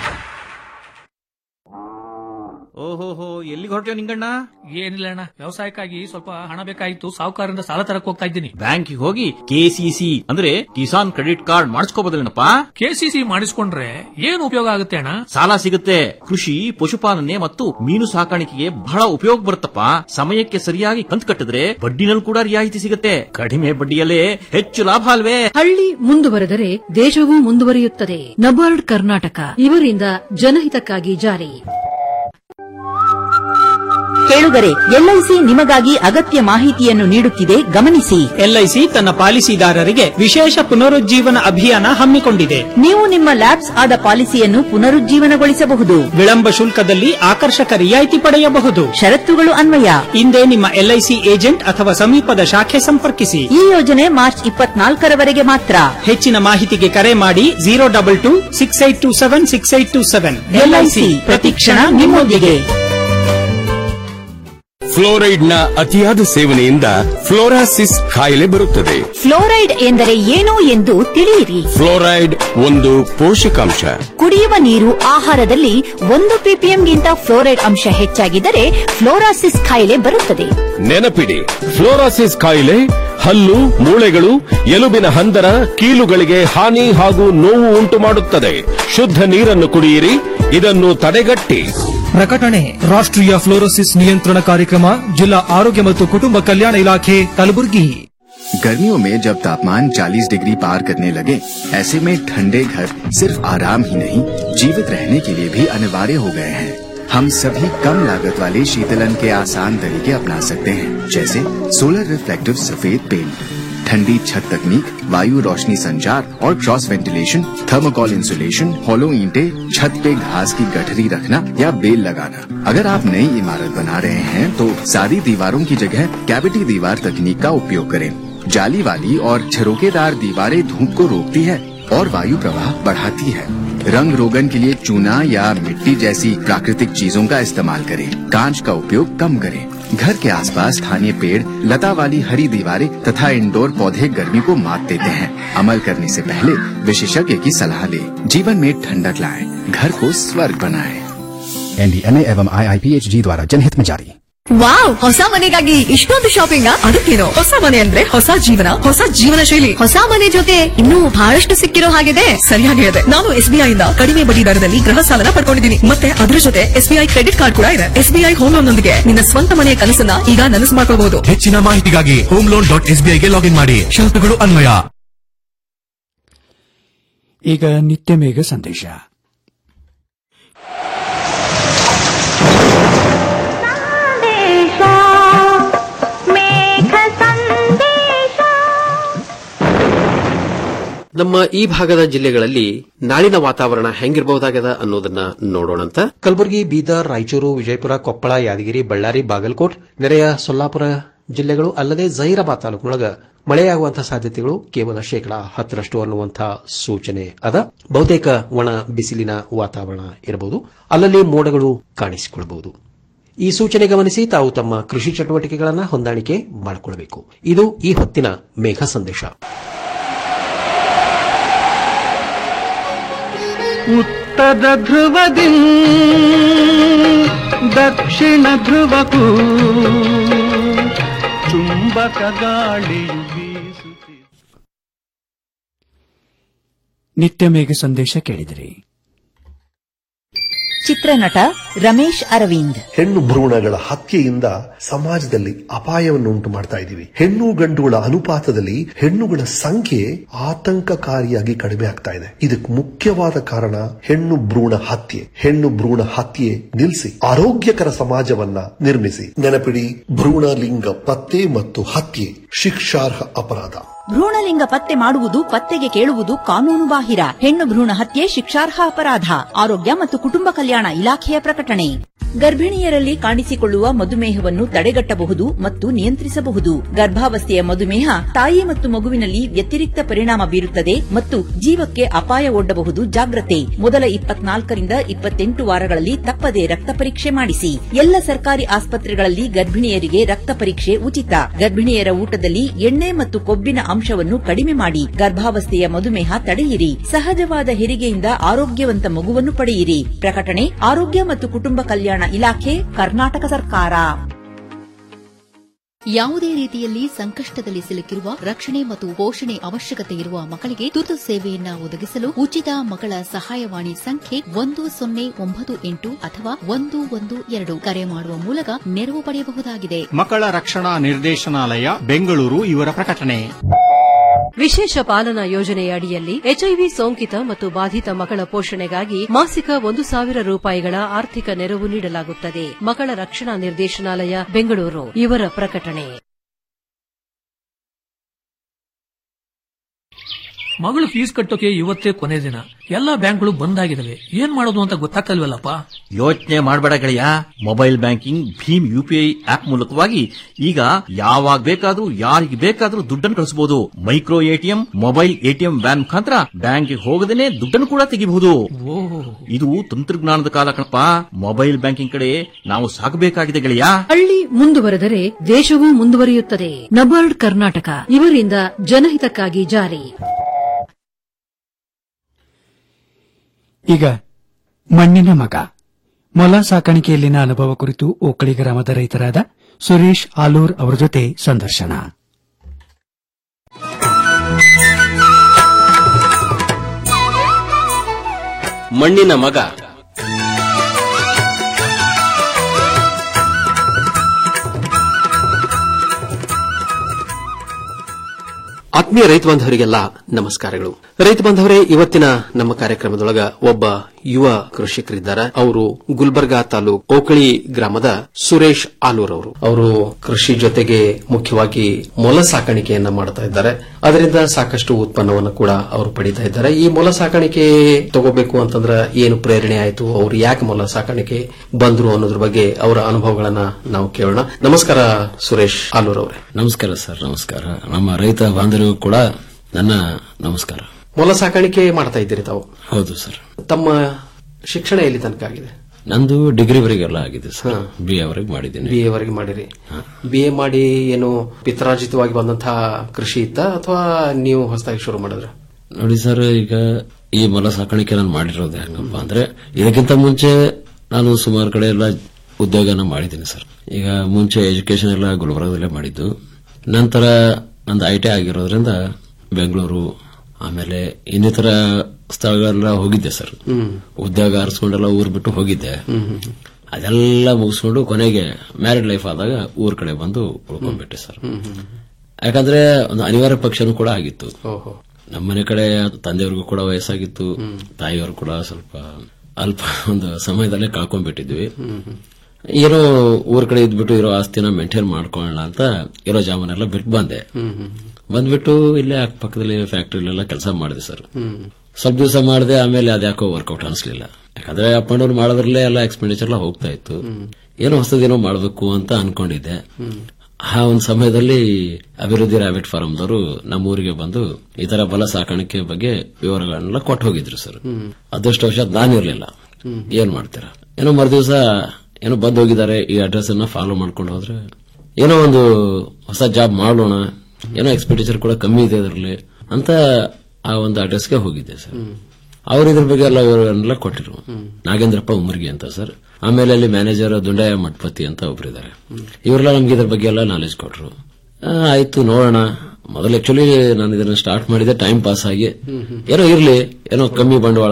ಓಹೋಹೋ ಎಲ್ಲಿಗೆ ಹೊರಟ್ಯೋ ನಿಂಗಣ್ಣ ಏನಿಲ್ಲ ಅಣ್ಣ ವ್ಯವಸಾಯಕ್ಕಾಗಿ ಸ್ವಲ್ಪ ಹಣ ಬೇಕಾಗಿತ್ತು ಸಾಹುಕಾರರಿಂದ ಸಾಲ ತರಕ್ ಹೋಗ್ತಾ ಇದ್ದೀನಿ ಬ್ಯಾಂಕಿಗೆ ಹೋಗಿ ಕೆಸಿಸಿ ಅಂದ್ರೆ ಕಿಸಾನ್ ಕ್ರೆಡಿಟ್ ಕಾರ್ಡ್ ಮಾಡಿಸ್ಕೋಬೋದಲ್ಲೇನಪ್ಪ ಕೆಸಿಸಿ ಮಾಡಿಸ್ಕೊಂಡ್ರೆ ಏನು ಉಪಯೋಗ ಆಗುತ್ತೆ ಅಣ್ಣ ಸಾಲ ಸಿಗುತ್ತೆ ಕೃಷಿ ಪಶುಪಾಲನೆ ಮತ್ತು ಮೀನು ಸಾಕಾಣಿಕೆಗೆ ಬಹಳ ಉಪಯೋಗ ಬರುತ್ತಪ್ಪ ಸಮಯಕ್ಕೆ ಸರಿಯಾಗಿ ಕಂತು ಕಟ್ಟಿದ್ರೆ ಬಡ್ಡಿನಲ್ಲಿ ಕೂಡ ರಿಯಾಯಿತಿ ಸಿಗುತ್ತೆ ಕಡಿಮೆ ಬಡ್ಡಿಯಲ್ಲೇ ಹೆಚ್ಚು ಲಾಭ ಅಲ್ವೇ ಹಳ್ಳಿ ಮುಂದುವರೆದರೆ ದೇಶವೂ ಮುಂದುವರಿಯುತ್ತದೆ ನಬಾರ್ಡ್ ಕರ್ನಾಟಕ ಇವರಿಂದ ಜನಹಿತಕ್ಕಾಗಿ ಜಾರಿ ಕೇಳುಗರೆ ಎಲ್ಐಸಿ ನಿಮಗಾಗಿ ಅಗತ್ಯ ಮಾಹಿತಿಯನ್ನು ನೀಡುತ್ತಿದೆ ಗಮನಿಸಿ ಎಲ್ಐಸಿ ತನ್ನ ಪಾಲಿಸಿದಾರರಿಗೆ ವಿಶೇಷ ಪುನರುಜ್ಜೀವನ ಅಭಿಯಾನ ಹಮ್ಮಿಕೊಂಡಿದೆ ನೀವು ನಿಮ್ಮ ಲ್ಯಾಬ್ಸ್ ಆದ ಪಾಲಿಸಿಯನ್ನು ಪುನರುಜ್ಜೀವನಗೊಳಿಸಬಹುದು ವಿಳಂಬ ಶುಲ್ಕದಲ್ಲಿ ಆಕರ್ಷಕ ರಿಯಾಯಿತಿ ಪಡೆಯಬಹುದು ಷರತ್ತುಗಳು ಅನ್ವಯ ಹಿಂದೆ ನಿಮ್ಮ ಎಲ್ಐಸಿ ಏಜೆಂಟ್ ಅಥವಾ ಸಮೀಪದ ಶಾಖೆ ಸಂಪರ್ಕಿಸಿ ಈ ಯೋಜನೆ ಮಾರ್ಚ್ ಇಪ್ಪತ್ನಾಲ್ಕರವರೆಗೆ ಮಾತ್ರ ಹೆಚ್ಚಿನ ಮಾಹಿತಿಗೆ ಕರೆ ಮಾಡಿ zero double two six eight two seven six eight two seven LIC ಪ್ರತಿಕ್ಷಣ ನಿಮ್ಮೊಂದಿಗೆ ಫ್ಲೋರೈಡ್ನ ಅತಿಯಾದ ಸೇವನೆಯಿಂದ ಫ್ಲೋರಾಸಿಸ್ ಕಾಯಿಲೆ ಬರುತ್ತದೆ ಫ್ಲೋರೈಡ್ ಎಂದರೆ ಏನು ಎಂದು ತಿಳಿಯಿರಿ ಫ್ಲೋರೈಡ್ ಒಂದು ಪೋಷಕಾಂಶ ಕುಡಿಯುವ ನೀರು ಆಹಾರದಲ್ಲಿ ಒಂದು ಪಿಪಿಎಂಗಿಂತ ಫ್ಲೋರೈಡ್ ಅಂಶ ಹೆಚ್ಚಾಗಿದ್ದರೆ ಫ್ಲೋರಾಸಿಸ್ ಕಾಯಿಲೆ ಬರುತ್ತದೆ ನೆನಪಿಡಿ ಫ್ಲೋರಾಸಿಸ್ ಕಾಯಿಲೆ ಹಲ್ಲು ಮೂಳೆಗಳು ಎಲುಬಿನ ಹಂದರ ಕೀಲುಗಳಿಗೆ ಹಾನಿ ಹಾಗೂ ನೋವು ಉಂಟು ಮಾಡುತ್ತದೆ ಶುದ್ಧ ನೀರನ್ನು ಕುಡಿಯಿರಿ ಇದನ್ನು ತಡೆಗಟ್ಟಿ ಪ್ರಕಟಣೆ ರಾಷ್ಟ್ರೀಯ ಫ್ಲೋರೋಸಿಸ್ ನಿಯಂತ್ರಣ ಕಾರ್ಯಕ್ರಮ ಜಿಲ್ಲಾ ಆರೋಗ್ಯ ಮತ್ತು ಕುಟುಂಬ ಕಲ್ಯಾಣ ಇಲಾಖೆ ಕಲಬುರಗಿ गर्मियों में जब तापमान 40 डिग्री पार करने लगे ऐसे में ठंडे घर सिर्फ आराम ही नहीं जीवित रहने के लिए भी अनिवार्य हो गए हैं हम सभी कम लागत वाले शीतलन के आसान तरीके अपना सकते हैं जैसे सोलर रिफ्लेक्टिव सफेद पेंट ठंडी छत तकनीक वायु रोशनी संचार और cross ventilation thermocol insulation hollow ईंटे छत पे घास की गठरी रखना या बेल लगाना अगर आप नई इमारत बना रहे हैं तो सादी दीवारों की जगह कैविटी दीवार तकनीक का उपयोग करें जाली वाली और झरोकेदार दीवारें धूप को रोकती है और वायु प्रवाह बढ़ाती है रंग रोगन के लिए चूना या मिट्टी जैसी प्राकृतिक चीजों का इस्तेमाल करें कांच का उपयोग कम करें घर के आसपास स्थानीय पेड़ लता वाली हरी दीवारें तथा इंडोर पौधे गर्मी को मात देते हैं अमल करने से पहले विशेषज्ञ की सलाह ले जीवन में ठंडक लाएं घर को स्वर्ग बनाएं एनडीएमए एवं आईआईपीएचजी द्वारा जनहित में जारी ವಾವ್ ಹೊಸ ಮನೆಗಾಗಿ ಇಷ್ಟೊಂದು ಶಾಪಿಂಗ್ ಅದಕ್ಕೇನು ಹೊಸ ಮನೆ ಅಂದ್ರೆ ಹೊಸ ಜೀವನ ಹೊಸ ಜೀವನ ಶೈಲಿ ಹೊಸ ಮನೆ ಜೊತೆ ಇನ್ನೂ ಬಹಳಷ್ಟು ಸಿಕ್ಕಿರೋ ಹಾಗಿದೆ ಸರಿಯಾಗಿ ಹೇಳಿದೆ ನಾನು ಎಸ್ಬಿಐ ಇಂದ ಕಡಿಮೆ ಬಡ್ಡಿ ದರದಲ್ಲಿ ಗೃಹ ಸಾಲನ ಪಡ್ಕೊಂಡಿದ್ದೀನಿ ಮತ್ತೆ ಅದ್ರ ಜೊತೆ ಎಸ್ಬಿಐ ಕ್ರೆಡಿಟ್ ಕಾರ್ಡ್ ಕೂಡ ಇದೆ ಎಸ್ಬಿಐ ಹೋಮ್ ಲೋನ್ ನೊಂದಿಗೆ ನಿನ್ನ ಸ್ವಂತ ಮನೆಯ ಕನಸನ್ನ ಈಗ ನನಸು ಮಾಡ್ಕೋಬಹುದು ಹೆಚ್ಚಿನ ಮಾಹಿತಿಗಾಗಿ ಹೋಮ್ ಲೋನ್ ಡಾಟ್ ಎಸ್ಬಿಐಗೆ ಲಾಗಿನ್ ಮಾಡಿ ಶರತ್ತುಗಳು ಅನ್ವಯ ಈಗ ನಿತ್ಯ ಮೇಘ ಸಂದೇಶ ನಮ್ಮ ಈ ಭಾಗದ ಜಿಲ್ಲೆಗಳಲ್ಲಿ ನಾಳಿನ ವಾತಾವರಣ ಹೆಂಗಿರಬಹುದಾಗದ ಅನ್ನೋದನ್ನ ನೋಡೋಣಂತ ಕಲಬುರಗಿ ಬೀದರ್ ರಾಯಚೂರು ವಿಜಯಪುರ ಕೊಪ್ಪಳ ಯಾದಗಿರಿ ಬಳ್ಳಾರಿ ಬಾಗಲಕೋಟ್ ನೆರೆಯ ಸೊಲ್ಲಾಪುರ ಜಿಲ್ಲೆಗಳು ಅಲ್ಲದೆ ಜೈರಾಬಾದ್ ತಾಲೂಕಿನೊಳಗ ಮಳೆಯಾಗುವಂತಹ ಸಾಧ್ಯತೆಗಳು ಕೇವಲ ಶೇಕಡಾ ಹತ್ತರಷ್ಟು ಅನ್ನುವಂತಹ ಸೂಚನೆ ಅದ ಬಹುತೇಕ ಒಣ ಬಿಸಿಲಿನ ವಾತಾವರಣ ಇರಬಹುದು ಅಲ್ಲಲ್ಲಿ ಮೋಡಗಳು ಕಾಣಿಸಿಕೊಳ್ಳಬಹುದು ಈ ಸೂಚನೆ ಗಮನಿಸಿ ತಾವು ತಮ್ಮ ಕೃಷಿ ಚಟುವಟಿಕೆಗಳನ್ನು ಹೊಂದಾಣಿಕೆ ಮಾಡಿಕೊಳ್ಳಬೇಕು ಇದು ಈ ಹೊತ್ತಿನ ಮೇಘ ಸಂದೇಶ ಉತ್ತರ ಧ್ರುವದಿ ದಕ್ಷಿಣ ಧ್ರುವಕ್ಕೂ ಚುಂಬಕ ಗಾಳಿಯು ಬೀಸುತ್ತಿದೆ ನಿತ್ಯ ಮೇಘ ಸಂದೇಶ ಕೇಳಿದಿರಿ ಚಿತ್ರನಟ ರಮೇಶ್ ಅರವಿಂದ್ ಹೆಣ್ಣು ಭ್ರೂಣಗಳ ಹತ್ಯೆಯಿಂದ ಸಮಾಜದಲ್ಲಿ ಅಪಾಯವನ್ನು ಉಂಟು ಮಾಡ್ತಾ ಇದ್ದೀವಿ ಹೆಣ್ಣು ಗಂಡುಗಳ ಅನುಪಾತದಲ್ಲಿ ಹೆಣ್ಣುಗಳ ಸಂಖ್ಯೆ ಆತಂಕಕಾರಿಯಾಗಿ ಕಡಿಮೆ ಆಗ್ತಾ ಇದೆ ಇದಕ್ಕೆ ಮುಖ್ಯವಾದ ಕಾರಣ ಹೆಣ್ಣು ಭ್ರೂಣ ಹತ್ಯೆ ಹೆಣ್ಣು ಭ್ರೂಣ ಹತ್ಯೆ ನಿಲ್ಲಿಸಿ ಆರೋಗ್ಯಕರ ಸಮಾಜವನ್ನ ನಿರ್ಮಿಸಿ ನೆನಪಿಡಿ ಭ್ರೂಣ ಲಿಂಗ ಪತ್ತೆ ಮತ್ತು ಹತ್ಯೆ ಶಿಕ್ಷಾರ್ಹ ಅಪರಾಧ ಭ್ರೂಣಲಿಂಗ ಪತ್ತೆ ಮಾಡುವುದು ಪತ್ತೆಗೆ ಕೇಳುವುದು ಕಾನೂನು ಬಾಹಿರ ಹೆಣ್ಣು ಭ್ರೂಣ ಹತ್ಯೆ ಶಿಕ್ಷಾರ್ಹ ಅಪರಾಧ ಆರೋಗ್ಯ ಮತ್ತು ಕುಟುಂಬ ಕಲ್ಯಾಣ ಇಲಾಖೆಯ ಪ್ರಕಟಣೆ ಗರ್ಭಿಣಿಯರಲ್ಲಿ ಕಾಣಿಸಿಕೊಳ್ಳುವ ಮಧುಮೇಹವನ್ನು ತಡೆಗಟ್ಟಬಹುದು ಮತ್ತು ನಿಯಂತ್ರಿಸಬಹುದು ಗರ್ಭಾವಸ್ಥೆಯ ಮಧುಮೇಹ ತಾಯಿ ಮತ್ತು ಮಗುವಿನಲ್ಲಿ ವ್ಯತಿರಿಕ್ತ ಪರಿಣಾಮ ಬೀರುತ್ತದೆ ಮತ್ತು ಜೀವಕ್ಕೆ ಅಪಾಯ ಒಡ್ಡಬಹುದು ಜಾಗ್ರತೆ ಮೊದಲ ಇಪ್ಪತ್ನಾಲ್ಕರಿಂದ ಇಪ್ಪತ್ತೆಂಟು ವಾರಗಳಲ್ಲಿ ತಪ್ಪದೆ ರಕ್ತ ಪರೀಕ್ಷೆ ಮಾಡಿಸಿ ಎಲ್ಲ ಸರ್ಕಾರಿ ಆಸ್ಪತ್ರೆಗಳಲ್ಲಿ ಗರ್ಭಿಣಿಯರಿಗೆ ರಕ್ತ ಪರೀಕ್ಷೆ ಉಚಿತ ಗರ್ಭಿಣಿಯರ ಊಟದಲ್ಲಿ ಎಣ್ಣೆ ಮತ್ತು ಕೊಬ್ಬಿನ ಅಂಶವನ್ನು ಕಡಿಮೆ ಮಾಡಿ ಗರ್ಭಾವಸ್ಥೆಯ ಮಧುಮೇಹ ತಡೆಯಿರಿ ಸಹಜವಾದ ಹೆರಿಗೆಯಿಂದ ಆರೋಗ್ಯವಂತ ಮಗುವನ್ನು ಪಡೆಯಿರಿ ಪ್ರಕಟಣೆ ಆರೋಗ್ಯ ಮತ್ತು ಕುಟುಂಬ ಕಲ್ಯಾಣ ಇಲಾಖೆ ಕರ್ನಾಟಕ ಸರ್ಕಾರ ಯಾವುದೇ ರೀತಿಯಲ್ಲಿ ಸಂಕಷ್ಟದಲ್ಲಿ ಸಿಲುಕಿರುವ ರಕ್ಷಣೆ ಮತ್ತು ಪೋಷಣೆ ಅವಶ್ಯಕತೆ ಇರುವ ಮಕ್ಕಳಿಗೆ ತುರ್ತು ಸೇವೆಯನ್ನ ಒದಗಿಸಲು ಉಚಿತ ಮಕ್ಕಳ ಸಹಾಯವಾಣಿ ಸಂಖ್ಯೆ ಒಂದು ಸೊನ್ನೆ ಒಂಬತ್ತು ಎಂಟು ಅಥವಾ ಒಂದು ಒಂದು ಎರಡು ಕರೆ ಮಾಡುವ ಮೂಲಕ ನೆರವು ಪಡೆಯಬಹುದಾಗಿದೆ ಮಕ್ಕಳ ರಕ್ಷಣಾ ನಿರ್ದೇಶನಾಲಯ ಬೆಂಗಳೂರು ಇವರ ಪ್ರಕಟಣೆ ವಿಶೇಷ ಪಾಲನಾ ಯೋಜನೆಯ ಅಡಿಯಲ್ಲಿ ಎಚ್ಐವಿ ಸೋಂಕಿತ ಮತ್ತು ಬಾಧಿತ ಮಕ್ಕಳ ಪೋಷಣೆಗಾಗಿ ಮಾಸಿಕ ಒಂದು ಸಾವಿರ ರೂಪಾಯಿಗಳ ಆರ್ಥಿಕ ನೆರವು ನೀಡಲಾಗುತ್ತದೆ ಮಕ್ಕಳ ರಕ್ಷಣಾ ನಿರ್ದೇಶನಾಲಯ ಬೆಂಗಳೂರು ಇವರ ಪ್ರಕಟಣೆ ಮಗಳು ಫೀಸ್ ಕಟ್ಟೋಕೆ ಇವತ್ತೇ ಕೊನೆ ದಿನ ಎಲ್ಲಾ ಬ್ಯಾಂಕ್ಗಳು ಬಂದ್ ಆಗಿದಾವೆ ಏನ್ ಮಾಡೋದು ಅಂತ ಗೊತ್ತಾಗ್ತಲ್ವಲ್ಲಪ್ಪ ಯೋಚನೆ ಮಾಡಬೇಡ ಗೆಳೆಯ mobile banking Bhim UPI app ಮೂಲಕವಾಗಿ ಈಗ ಯಾವಾಗ ಬೇಕಾದ್ರೂ ಯಾರಿಗೆ ಬೇಕಾದ್ರೂ ದುಡ್ಡನ್ನು ಕಳಿಸಬಹುದು micro ATM mobile ATM van ಮುಖಾಂತರ ಬ್ಯಾಂಕ್ಗೆ ಹೋಗದೇನೆ ದುಡ್ಡನ್ನು ಕೂಡ ತೆಗಿಬಹುದು ಇದು ತಂತ್ರಜ್ಞಾನದ ಕಾಲ ಕಣಪ್ಪ ಮೊಬೈಲ್ ಬ್ಯಾಂಕಿಂಗ್ ಕಡೆ ನಾವು ಸಾಗಬೇಕಾಗಿದೆ ಗೆಳೆಯ ಹಳ್ಳಿ ಮುಂದುವರೆದರೆ ದೇಶವೂ ಮುಂದುವರಿಯುತ್ತದೆ ನಬಾರ್ಡ್ ಕರ್ನಾಟಕ ಇವರಿಂದ ಜನಹಿತಕ್ಕಾಗಿ ಜಾರಿ ಈಗ ಮಣ್ಣಿನ ಮಗ ಮೊಲ ಸಾಕಾಣಿಕೆಯಲ್ಲಿನ ಅನುಭವ ಕುರಿತು ಓಕಳಿ ಗ್ರಾಮದ ರೈತರಾದ ಸುರೇಶ್ ಆಲೂರ್ ಅವರ ಜೊತೆ ಸಂದರ್ಶನ ಮಣ್ಣಿನ ಮಗ ಆತ್ಮೀಯ ರೈತ ಬಾಂಧವರಿಗೆಲ್ಲ ನಮಸ್ಕಾರಗಳು ರೈತ ಬಾಂಧವರೇ ಇವತ್ತಿನ ನಮ್ಮ ಕಾರ್ಯಕ್ರಮದೊಳಗ ಒಬ್ಬ ಯುವ ಕೃಷಿಕರಿದ್ದಾರೆ ಅವರು ಗುಲ್ಬರ್ಗಾ ತಾಲೂಕ್ ಓಕಳಿ ಗ್ರಾಮದ ಸುರೇಶ್ ಆಲೂರ್ ಅವರು ಅವರು ಕೃಷಿ ಜೊತೆಗೆ ಮುಖ್ಯವಾಗಿ ಮೊಲ ಸಾಕಾಣಿಕೆಯನ್ನ ಮಾಡ್ತಾ ಇದ್ದಾರೆ ಅದರಿಂದ ಸಾಕಷ್ಟು ಉತ್ಪನ್ನವನ್ನು ಕೂಡ ಅವರು ಪಡಿತಾ ಇದ್ದಾರೆ ಈ ಮೊಲ ಸಾಕಾಣಿಕೆ ತಗೋಬೇಕು ಅಂತಂದ್ರೆ ಏನು ಪ್ರೇರಣೆ ಆಯಿತು ಅವರು ಯಾಕೆ ಮೊಲ ಸಾಕಾಣಿಕೆ ಬಂದ್ರು ಅನ್ನೋದ್ರ ಬಗ್ಗೆ ಅವರ ಅನುಭವಗಳನ್ನ ನಾವು ಕೇಳೋಣ ನಮಸ್ಕಾರ ಸುರೇಶ್ ಆಲೂರ್ ಅವರೇ ನಮಸ್ಕಾರ ಸರ್ ನಮಸ್ಕಾರ ನಮ್ಮ ರೈತ ಬಾಂಧವರಿಗೂ ಕೂಡ ನನ್ನ ನಮಸ್ಕಾರ ಮೊಲ ಸಾಕಾಣಿಕೆ ಮಾಡ್ತಾ ಇದ್ದೀರಿ ತಾವು ಹೌದು ಸರ್ ತಮ್ಮ ಶಿಕ್ಷಣ ಎಲ್ಲಿ ತನಕ ಆಗಿದೆ ನಂದು ಡಿಗ್ರಿವರೆಗೆಲ್ಲ ಆಗಿದೆ ಸರ್ ಬಿ ಅವರೆಗೆ ಮಾಡಿದ್ದೀನಿ ಬಿ ಎ ವರೆಗೆ ಮಾಡಿರಿ ಬಿ ಎ ಮಾಡಿ ಏನು ಪಿತ್ರಾರ್ಜಿತವಾಗಿ ಬಂದಂತಹ ಕೃಷಿ ಇತ್ತ ಅಥವಾ ನೀವು ಹೊಸದಾಗಿ ಶುರು ಮಾಡಿದ್ರ ನೋಡಿ ಸರ್ ಈಗ ಈ ಮೊಲ ಸಾಕಾಣಿಕೆ ನಾನು ಮಾಡಿರೋದು ಹೆಂಗಪ್ಪ ಅಂದ್ರೆ ಇದಕ್ಕಿಂತ ಮುಂಚೆ ನಾನು ಸುಮಾರು ಕಡೆ ಎಲ್ಲ ಉದ್ಯೋಗನ ಮಾಡಿದ್ದೀನಿ ಸರ್ ಈಗ ಮುಂಚೆ ಎಜುಕೇಶನ್ ಎಲ್ಲ ಗುಲ್ಬರ್ಗದಲ್ಲೇ ಮಾಡಿದ್ದು ನಂತರ ನಂದು ಐ ಟಿ ಆಗಿರೋದ್ರಿಂದ ಬೆಂಗಳೂರು ಆಮೇಲೆ ಇನ್ನಿತರ ಸ್ಥಳಗಳೆಲ್ಲ ಹೋಗಿದ್ದೆ ಸರ್ ಉದ್ಯೋಗ ಆರಿಸ್ಕೊಂಡೆಲ್ಲ ಊರ್ ಬಿಟ್ಟು ಹೋಗಿದ್ದೆ ಅದೆಲ್ಲ ಮುಗಿಸ್ಕೊಂಡು ಕೊನೆಗೆ ಮ್ಯಾರಿಡ್ ಲೈಫ್ ಆದಾಗ ಊರ್ ಕಡೆ ಬಂದು ಉಳ್ಕೊಂಡ್ಬಿಟ್ಟೆ ಸರ್ ಯಾಕಂದ್ರೆ ಒಂದು ಅನಿವಾರ್ಯ ಪಕ್ಷನೂ ಕೂಡ ಆಗಿತ್ತು ನಮ್ಮನೆ ಕಡೆ ತಂದೆಯವ್ರಿಗೂ ಕೂಡ ವಯಸ್ಸಾಗಿತ್ತು ತಾಯಿಯವರು ಕೂಡ ಸ್ವಲ್ಪ ಅಲ್ಪ ಒಂದು ಸಮಯದಲ್ಲೇ ಕಳ್ಕೊಂಡ್ಬಿಟ್ಟಿದ್ವಿ ಏನೋ ಊರ್ ಕಡೆ ಇದ್ಬಿಟ್ಟು ಇರೋ ಆಸ್ತಿನ ಮೇಂಟೈನ್ ಮಾಡ್ಕೊಳ್ಳೋಣ ಅಂತ ಇರೋ ಜಾಮನೆಲ್ಲ ಬಿಟ್ಟು ಬಂದೆ ಬಂದ್ಬಿಟ್ಟು ಇಲ್ಲೇ ಅಕ್ಕಪಕ್ಕದಲ್ಲಿ ಫ್ಯಾಕ್ಟ್ರಿಲೆಲ್ಲ ಕೆಲಸ ಮಾಡಿದೆ ಸರ್ ಸ್ವಲ್ಪ ದಿವಸ ಮಾಡಿದೆ ಆಮೇಲೆ ಅದ್ಯಾಕೋ ವರ್ಕೌಟ್ ಅನಿಸ್ಲಿಲ್ಲ ಯಾಕಂದ್ರೆ ಅಪ್ ಅಂಡ್ ಡೌನ್ ಮಾಡೋದ್ರಲ್ಲೇ ಎಲ್ಲ ಎಕ್ಸ್ಪೆಂಡಿಚರ್ ಎಲ್ಲ ಹೋಗ್ತಾ ಇತ್ತು ಏನೋ ಹೊಸದೇನೋ ಮಾಡಬೇಕು ಅಂತ ಅನ್ಕೊಂಡಿದ್ದೆ ಆ ಒಂದು ಸಮಯದಲ್ಲಿ ಅಭಿವೃದ್ಧಿ ರ್ಯಾಬಿಟ್ ಫಾರಂದವರು ನಮ್ಮ ಊರಿಗೆ ಬಂದು ಈ ತರ ಬಲ ಸಾಕಾಣಿಕೆ ಬಗ್ಗೆ ವಿವರಗಳನ್ನೆಲ್ಲ ಕೊಟ್ಟು ಹೋಗಿದ್ರು ಸರ್ ಅದಷ್ಟು ವರ್ಷ ನಾನಿರ್ಲಿಲ್ಲ ಏನ್ ಮಾಡ್ತೀರಾ ಏನೋ ಮರುದಿವಸ ಏನೋ ಬಂದ್ ಹೋಗಿದ್ದಾರೆ ಈ ಅಡ್ರೆಸ್ ಅನ್ನ ಫಾಲೋ ಮಾಡ್ಕೊಂಡು ಹೋದ್ರೆ ಏನೋ ಒಂದು ಹೊಸ ಜಾಬ್ ಮಾಡೋಣ ಏನೋ ಎಕ್ಸ್ಪೆಂಡಿಚರ್ ಕೂಡ ಕಮ್ಮಿ ಇದೆ ಅದರಲ್ಲಿ ಅಂತ ಆ ಒಂದು ಅಡ್ರೆಸ್ಗೆ ಹೋಗಿದ್ದೆ ಸರ್ ಅವ್ರು ಇದ್ರ ಬಗ್ಗೆ ಎಲ್ಲ ವಿವರಗಳನ್ನೆಲ್ಲ ಕೊಟ್ಟಿರು ನಾಗೇಂದ್ರಪ್ಪ ಉಮರ್ಗಿ ಅಂತ ಸರ್ ಆಮೇಲೆ ಅಲ್ಲಿ ಮ್ಯಾನೇಜರ್ ದುಂಡಯ್ಯ ಮಠಪತಿ ಅಂತ ಒಬ್ಬರಿದ್ದಾರೆ ಇವರೆಲ್ಲ ನಮ್ಗೆ ಇದ್ರ ಬಗ್ಗೆ ಎಲ್ಲ ನಾಲೆಜ್ ಕೊಟ್ರು ಆ, ಆಯ್ತು ನೋಡೋಣ ಮೊದಲು ಆಕ್ಚುಲಿ ನಾನು ಇದನ್ನ ಸ್ಟಾರ್ಟ್ ಮಾಡಿದೆ ಟೈಮ್ ಪಾಸ್ ಆಗಿ ಏನೋ ಇರ್ಲಿ ಏನೋ ಕಮ್ಮಿ ಬಂಡವಾಳ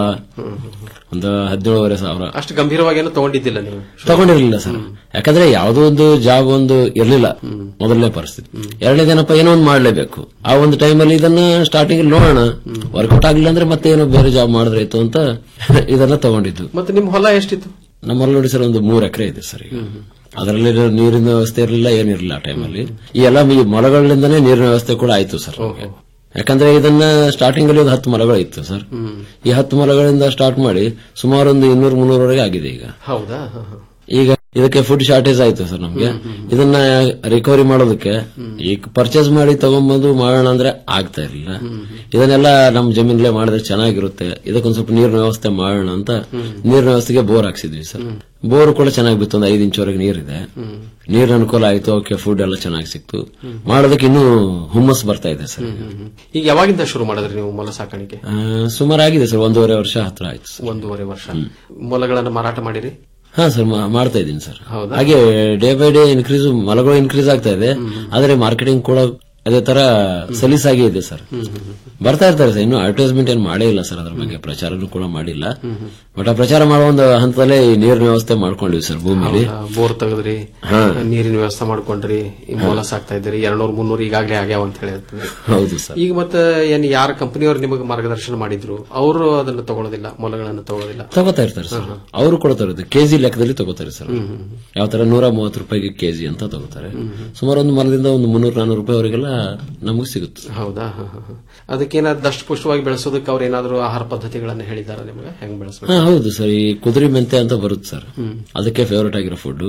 ಒಂದು ಹದಿನೇಳುವರೆ ಸಾವಿರ ಅಷ್ಟು ಗಂಭೀರವಾಗಿ ಏನೋ ತಗೊಂಡಿದ್ದಿಲ್ಲ ನೀವು ತಗೊಂಡಿರ್ಲಿಲ್ಲ ಸರ್ ಯಾಕಂದ್ರೆ ಯಾವುದೋ ಒಂದು ಜಾಬ್ ಒಂದು ಇರ್ಲಿಲ್ಲ ಮೊದಲನೇ ಪರಿಸ್ಥಿತಿ ಎರಡನೇದೇನಪ್ಪ ಏನೋ ಒಂದು ಮಾಡ್ಲೇಬೇಕು ಆ ಒಂದು ಟೈಮಲ್ಲಿ ಇದನ್ನ ಸ್ಟಾರ್ಟಿಂಗ್ ನೋಡೋಣ ವರ್ಕೌಟ್ ಆಗ್ಲಿಲ್ಲ ಅಂದ್ರೆ ಮತ್ತೆ ಏನೋ ಬೇರೆ ಜಾಬ್ ಮಾಡಿದ್ರೆ ಇತ್ತು ಅಂತ ಇದನ್ನ ತಗೊಂಡಿದ್ದು ಮತ್ತೆ ನಿಮ್ ಹೊಲ ಎಷ್ಟಿತ್ತು ನಮ್ಮಲ್ಲಿ ನೋಡಿ ಸರ್ ಒಂದು ಮೂರ್ ಎಕರೆ ಇದೆ ಸರ್ ಈಗ ಅದರಲ್ಲಿ ನೀರಿನ ವ್ಯವಸ್ಥೆ ಇರಲಿಲ್ಲ ಏನಿರಲಿಲ್ಲ ಆ ಟೈಮಲ್ಲಿ ಈ ಎಲ್ಲ ಈ ಮೊಲಗಳಿಂದನೇ ನೀರಿನ ವ್ಯವಸ್ಥೆ ಕೂಡ ಆಯ್ತು ಸರ್ ನಮ್ಗೆ. ಯಾಕಂದ್ರೆ ಇದನ್ನ ಸ್ಟಾರ್ಟಿಂಗ್ ಅಲ್ಲಿ ಒಂದು ಹತ್ತು ಮಲಗಳು ಇತ್ತು ಸರ್ ಈ ಹತ್ತು ಮಲಗಳಿಂದ ಸ್ಟಾರ್ಟ್ ಮಾಡಿ ಸುಮಾರು ಒಂದು ಇನ್ನೂರು ಮುನ್ನೂರವರೆಗೆ ಆಗಿದೆ ಈಗ ಹೌದಾ ಹ, ಹ. ಈಗ ಇದಕ್ಕೆ ಫುಡ್ ಶಾರ್ಟೇಜ್ ಆಯ್ತು ಸರ್ ನಮ್ಗೆ ಇದನ್ನ ರಿಕವರಿ ಮಾಡೋದಕ್ಕೆ ಈಗ ಪರ್ಚೇಸ್ ಮಾಡಿ ತಗೊಂಡ್ಬಂದು ಮಾಡೋಣ ಅಂದ್ರೆ ಆಗ್ತಾ ಇರಲಿಲ್ಲ ಇದನ್ನೆಲ್ಲ ನಮ್ ಜಮೀನ್ಲೇ ಮಾಡಿದ್ರೆ ಚೆನ್ನಾಗಿರುತ್ತೆ ಇದಕ್ಕೊಂದ್ ಸ್ವಲ್ಪ ನೀರಿನ ವ್ಯವಸ್ಥೆ ಮಾಡೋಣ ಅಂತ ನೀರಿನ ವ್ಯವಸ್ಥೆಗೆ ಬೋರ್ ಹಾಕ್ಸಿದ್ವಿ ಸರ್ ಬೋರ್ ಕೂಡ ಚೆನ್ನಾಗಿ ಬಿತ್ತು ಒಂದು ಐದು ಇಂಚವರೆಗೆ ನೀರಿದೆ ನೀರಿನ ಅನುಕೂಲ ಆಯ್ತು ಅವಕ್ಕೆ ಫುಡ್ ಎಲ್ಲ ಚೆನ್ನಾಗಿ ಸಿಕ್ತು ಮಾಡೋದಕ್ಕೆ ಇನ್ನೂ ಹುಮ್ಮಸ್ ಬರ್ತಾ ಇದೆ ಸರ್ ಈಗ ಯಾವಾಗಿಂದ ಶುರು ಮಾಡಿದ್ರಿ ನೀವು ಮೊಲ ಸಾಕಾಣಿಕೆ ಆ, ಸುಮಾರಾಗಿದೆ ಸರ್ ಒಂದೂವರೆ ವರ್ಷ ಹತ್ರ ಆಯ್ತು ಸರ್. ಒಂದೂವರೆ ವರ್ಷ ಮೊಲಗಳನ್ನ ಮಾರಾಟ ಮಾಡಿರಿ ಹಾ ಸರ್ ಮಾ- ಮಾಡ್ತಾ ಇದ್ದೀನಿ ಸರ್ ಹೌದಾ? ಹಾಗೆ ಡೇ ಬೈ ಡೇ ಇನ್ಕ್ರೀಸ್ ಮಲಗಳು ಇನ್ಕ್ರೀಸ್ ಆಗ್ತಾ ಇದೆ ಆದ್ರೆ ಮಾರ್ಕೆಟಿಂಗ್ ಕೂಡ ಅದೇ ತರ ಸಲೀಸಾಗಿ ಇದೆ ಸರ್ ಬರ್ತಾ ಇರ್ತಾರೆ ಸರ್ ಇನ್ನು ಅಡ್ವರ್ಟೈಸ್ಮೆಂಟ್ ಏನು ಮಾಡೇ ಇಲ್ಲ ಸರ್ ಅದ್ರ ಬಗ್ಗೆ ಪ್ರಚಾರನೂ ಕೂಡ ಮಾಡಿಲ್ಲ ಬಟ್ ಆ ಪ್ರಚಾರ ಮಾಡೋ ಒಂದು ಹಂತದಲ್ಲೇ ಈ ನೀರಿನ ವ್ಯವಸ್ಥೆ ಮಾಡ್ಕೊಂಡಿವಿ ಸರ್ ಭೂಮಿಲಿ ಬೋರ್ ತೆಗೆದ್ರಿ ಹಾ. ನೀರಿನ ವ್ಯವಸ್ಥೆ ಮಾಡ್ಕೊಂಡ್ರಿ ಈ ಮೊಲ ಸಾಕ್ತಾ ಇದ್ರಿ ಎರಡ್ನೂರ್ ಮುನ್ನೂರ್ ಈಗಾಗಲೇ ಆಗ್ಯಾವ ಅಂತ ಹೇಳಿದ್ರಿ ಹೌದು ಸರ್ ಈಗ ಮತ್ತೆ ಏನ್ ಯಾರ ಕಂಪನಿಯವರು ನಿಮಗೆ ಮಾರ್ಗದರ್ಶನ ಮಾಡಿದ್ರು ಅವರು ಅದನ್ನ ತಗೊಳ್ಳೋದಿಲ್ಲ ಮೊಲಗಳನ್ನು ತಗೊಳ್ಳೋದಿಲ್ಲ ತಗೋತಾ ಇರ್ತಾರೆ ಸರ್ ಅವರು ಕೊಡ್ತಾರೆ ಕೆಜಿ ಲೆಕ್ಕದಲ್ಲಿ ತಗೋತಾರೆ ಸರ್ ಯಾವ ತರ ನೂರ ಮೂವತ್ತು ರೂಪಾಯಿಗೆ ಕೆಜಿ ಅಂತ ತಗೋತಾರೆ ಸುಮಾರು ಒಂದು ಮರದಿಂದ ಒಂದು ಮುನ್ನೂರ ನಾನೂರು ರೂಪಾಯಿ ಅವರಿಗೆಲ್ಲ ನಮಗೆ ಸಿಗುತ್ತೆ ಹೌದಾ ಹ, ಹ, ಹ. ಅದಕ್ಕೇನಾದ್ರು ದಷ್ಟಪುಷ್ಟವಾಗಿ ಬೆಳೆಸೋದಕ್ಕೆ ಅವ್ರು ಏನಾದ್ರು ಆಹಾರ ಪದ್ಧತಿಗಳನ್ನ ಹೇಳಿದಾರ ನಿಮಗೆ ಹೆಂಗ್ ಬೆಳೆಸ್ಬೇಕು ಹಾ ಹೌದು ಸರ್ ಈ ಕುದುರೆ ಮೆಂತೆ ಅಂತ ಬರುತ್ತೆ ಸರ್ ಅದಕ್ಕೆ ಫೇವರೇಟ್ ಆಗಿರೋ ಫುಡ್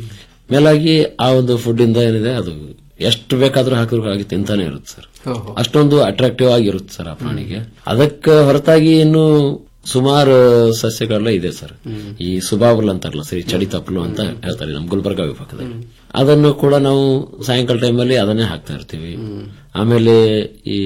ಮೇಲಾಗಿ ಆ ಒಂದು ಫುಡ್ ಇಂದ ಏನಿದೆ ಅದು ಎಷ್ಟು ಬೇಕಾದ್ರೂ ಹಾಕಿದ್ರು ಹಾಗೆ ತಿಂತಾನೆ ಇರುತ್ತೆ ಸರ್ ಓಹೋ. ಅಷ್ಟೊಂದು ಅಟ್ರಾಕ್ಟಿವ್ ಆಗಿರುತ್ತೆ ಸರ್ ಆ ಪ್ರಾಣಿಗೆ ಅದಕ್ಕೆ ಹೊರತಾಗಿ ಇನ್ನು ಸುಮಾರು ಸಸ್ಯಗಳೆಲ್ಲ ಇದೆ ಸರ್ ಈ ಸುಬಾಬುಲ್ ಅಂತಾರಲ್ಲ ಸರಿ ಚಡಿ ತಪ್ಪಲು ಅಂತ ಹೇಳ್ತಾರೆ ನಮ್ ಗುಲ್ಬರ್ಗ ವಿಭಾಗದಲ್ಲಿ ಅದನ್ನು ಕೂಡ ನಾವು ಸಾಯಂಕಾಲ ಟೈಮಲ್ಲಿ ಅದನ್ನೇ ಹಾಕ್ತಾ ಇರ್ತೀವಿ ಆಮೇಲೆ ಈ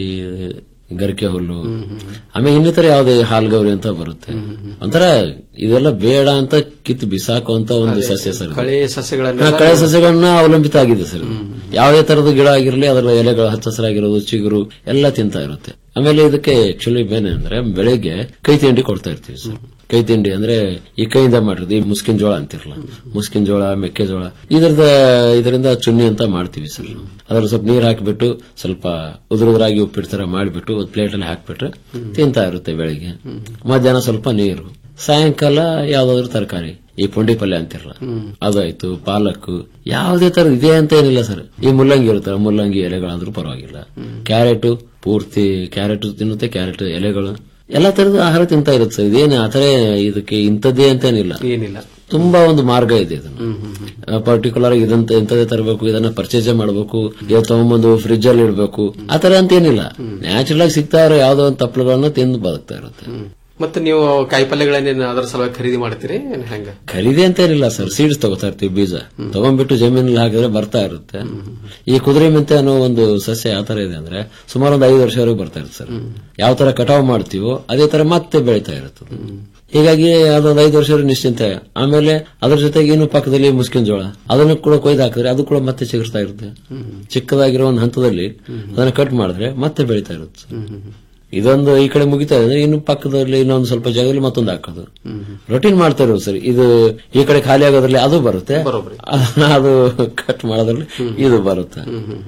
ಗರಿಕೆ ಹುಲ್ಲು ಆಮೇಲೆ ಇನ್ನಿತರ ಯಾವುದೇ ಹಾಲ್ಗೌರಿ ಅಂತ ಬರುತ್ತೆ ಒಂಥರ ಇದೆಲ್ಲ ಬೇಡ ಅಂತ ಕಿತ್ತು ಬಿಸಾಕುವಂತ ಒಂದು ಸಸ್ಯ ಸರ್ ಇದು. ಕಳೆ ಸಸ್ಯಗಳನ್ನ ಹಾ, ಕಳೆ ಸಸ್ಯಗಳನ್ನ ಅವಲಂಬಿತ ಆಗಿದೆ ಸರ್ ಇದು. ಯಾವುದೇ ತರದ ಗಿಡ ಆಗಿರಲಿ ಅದರ ಎಲೆಗಳು ಹಚ್ಚ ಹಸಿರಾಗಿರೋದು ಚಿಗುರು ಎಲ್ಲ ತಿಂತಾ ಇರುತ್ತೆ ಆಮೇಲೆ ಇದಕ್ಕೆ ಆಕ್ಚುಲಿ ಬೇನೆ ಅಂದ್ರೆ ಬೆಳಿಗ್ಗೆ ಕೈ ತಿಂಡಿ ಕೊಡ್ತಾ ಇರ್ತೀವಿ ಸರ್ ಕೈ ತಿಂಡಿ ಅಂದ್ರೆ ಈ ಕೈಯಿಂದ ಮಾಡಿರೋದು ಈ ಮುಸ್ಕಿನ ಜೋಳ ಅಂತಿರಲ್ಲ ಮುಸ್ಕಿನ ಜೋಳ ಮೆಕ್ಕೆಜೋಳ ಇದರದ ಇದರಿಂದ ಚುನ್ನಿ ಅಂತ ಮಾಡ್ತೀವಿ ಸರ್ ನಾವು. ಅದ್ರ ಸ್ವಲ್ಪ ನೀರ್ ಹಾಕಿಬಿಟ್ಟು ಸ್ವಲ್ಪ ಉದುರುದ್ರಾಗಿ ಉಪ್ಪಿಟ್ಟು ತರ ಮಾಡಿಬಿಟ್ಟು ಒಂದು ಪ್ಲೇಟ್ ಅಲ್ಲಿ ಹಾಕ್ಬಿಟ್ರೆ ತಿಂತಾ ಇರುತ್ತೆ ಬೆಳಿಗ್ಗೆ ಮಧ್ಯಾಹ್ನ ಸ್ವಲ್ಪ ನೀರು ಸಾಯಂಕಾಲ ಯಾವ್ದಾದ್ರು ತರಕಾರಿ ಈ ಪುಂಡಿ ಪಲ್ಯ ಅಂತಿರಲ್ಲ ಅದಾಯ್ತು ಪಾಲಕ್ ಯಾವುದೇ ತರ ಇದೆ ಅಂತ ಏನಿಲ್ಲ ಸರ್ ಈ ಮುಲ್ಲಂಗಿ ಇರುತ್ತಲ್ಲ ಮುಲ್ಲಂಗಿ ಎಲೆಗಳಾದ್ರೂ ಪರವಾಗಿಲ್ಲ ಕ್ಯಾರೆಟ್ ಪೂರ್ತಿ ಕ್ಯಾರೆಟ್ ತಿನ್ನುತ್ತೆ ಕ್ಯಾರೆಟ್ ಎಲೆಗಳು ಎಲ್ಲಾ ತರದ ಆಹಾರ ತಿಂತಾ ಇರುತ್ತೆ ಸರ್ ಇದೇನು ಆತರ ಇದಕ್ಕೆ ಇಂಥದ್ದೇ ಅಂತೇನಿಲ್ಲ ಏನಿಲ್ಲ ತುಂಬಾ ಒಂದು ಮಾರ್ಗ ಇದೆ ಇದನ್ನು ಪರ್ಟಿಕ್ಯುಲರ್ ಇದಂತ ಇಂಥದೇ ತರಬೇಕು ಇದನ್ನ ಪರ್ಚೇಸ್ ಮಾಡಬೇಕು ಇದು ತಗೊಂಬಂದು ಫ್ರಿಜ್ ಅಲ್ಲಿ ಇಡಬೇಕು ಆತರ ಅಂತ ಏನಿಲ್ಲ ನ್ಯಾಚುರಲ್ ಆಗಿ ಸಿಗ್ತಾ ಇರೋ ಯಾವ್ದೋ ಒಂದು ತಪ್ಪಲುಗಳನ್ನ ತಿಂದು ಬದುಕ್ತಾ ಇರುತ್ತೆ ಮತ್ತೆ ನೀವು ಕಾಯಿಪಲ್ಯಗಳನ್ನೇನು ಅದರ ಸಲುವಾಗಿ ಖರೀದಿ ಮಾಡ್ತೀರಿ ಏನ್ ಹೆಂಗ ಖರೀದಿ ಅಂತ ಏನಿಲ್ಲ ಸರ್ ಸೀಡ್ಸ್ ತಗೋತಾ ಇರ್ತೀವಿ ಬೀಜ ತಗೊಂಡ್ಬಿಟ್ಟು ಜಮೀನಲ್ಲಿ ಹಾಕಿದ್ರೆ ಬರ್ತಾ ಇರುತ್ತೆ ಈ ಕುದುರೆ ಮೆಂತೆ ಅನ್ನೋ ಒಂದು ಸಸ್ಯ ಯಾವ ತರ ಇದೆ ಅಂದ್ರೆ ಸುಮಾರು ಒಂದು ಐದು ವರ್ಷವರೆಗೂ ಬರ್ತಾ ಇರುತ್ತೆ ಸರ್ ಯಾವ ತರ ಕಟಾವು ಮಾಡ್ತೀವೋ ಅದೇ ತರ ಮತ್ತೆ ಬೆಳೀತಾ ಇರುತ್ತೆ ಅದು. ಹೀಗಾಗಿ ಅದೊಂದು ಐದು ವರ್ಷ ನಿಶ್ಚಿಂತೆ ಆಮೇಲೆ ಅದ್ರ ಜೊತೆಗೆ ಇನ್ನು ಪಕ್ಕದಲ್ಲಿ ಮುಸ್ಕಿನ ಜೋಳ ಅದನ್ನು ಕೂಡ ಕೊಯ್ದು ಹಾಕಿದ್ರೆ ಅದು ಕೂಡ ಮತ್ತೆ ಚಿಗುರ್ತಾ ಇರುತ್ತೆ ಚಿಕ್ಕದಾಗಿರೋ ಒಂದು ಹಂತದಲ್ಲಿ ಅದನ್ನ ಕಟ್ ಮಾಡಿದ್ರೆ ಮತ್ತೆ ಬೆಳೀತಾ ಇರುತ್ತೆ ಇದೊಂದು ಈ ಕಡೆ ಮುಗಿತಾ ಇದೆ ಇನ್ನು ಪಕ್ಕದಲ್ಲಿ ಇನ್ನೊಂದು ಸ್ವಲ್ಪ ಜಾಗದಲ್ಲಿ ಮತ್ತೊಂದು ಹಾಕೋದು ರೊಟೀನ್ ಮಾಡ್ತಾ ಇರೋದು ಸರ್ ಇದು ಈ ಕಡೆ ಖಾಲಿ ಆಗೋದ್ರಲ್ಲಿ ಅದು ಬರುತ್ತೆ ಅದು ಕಟ್ ಮಾಡೋದ್ರಲ್ಲಿ ಇದು ಬರುತ್ತೆ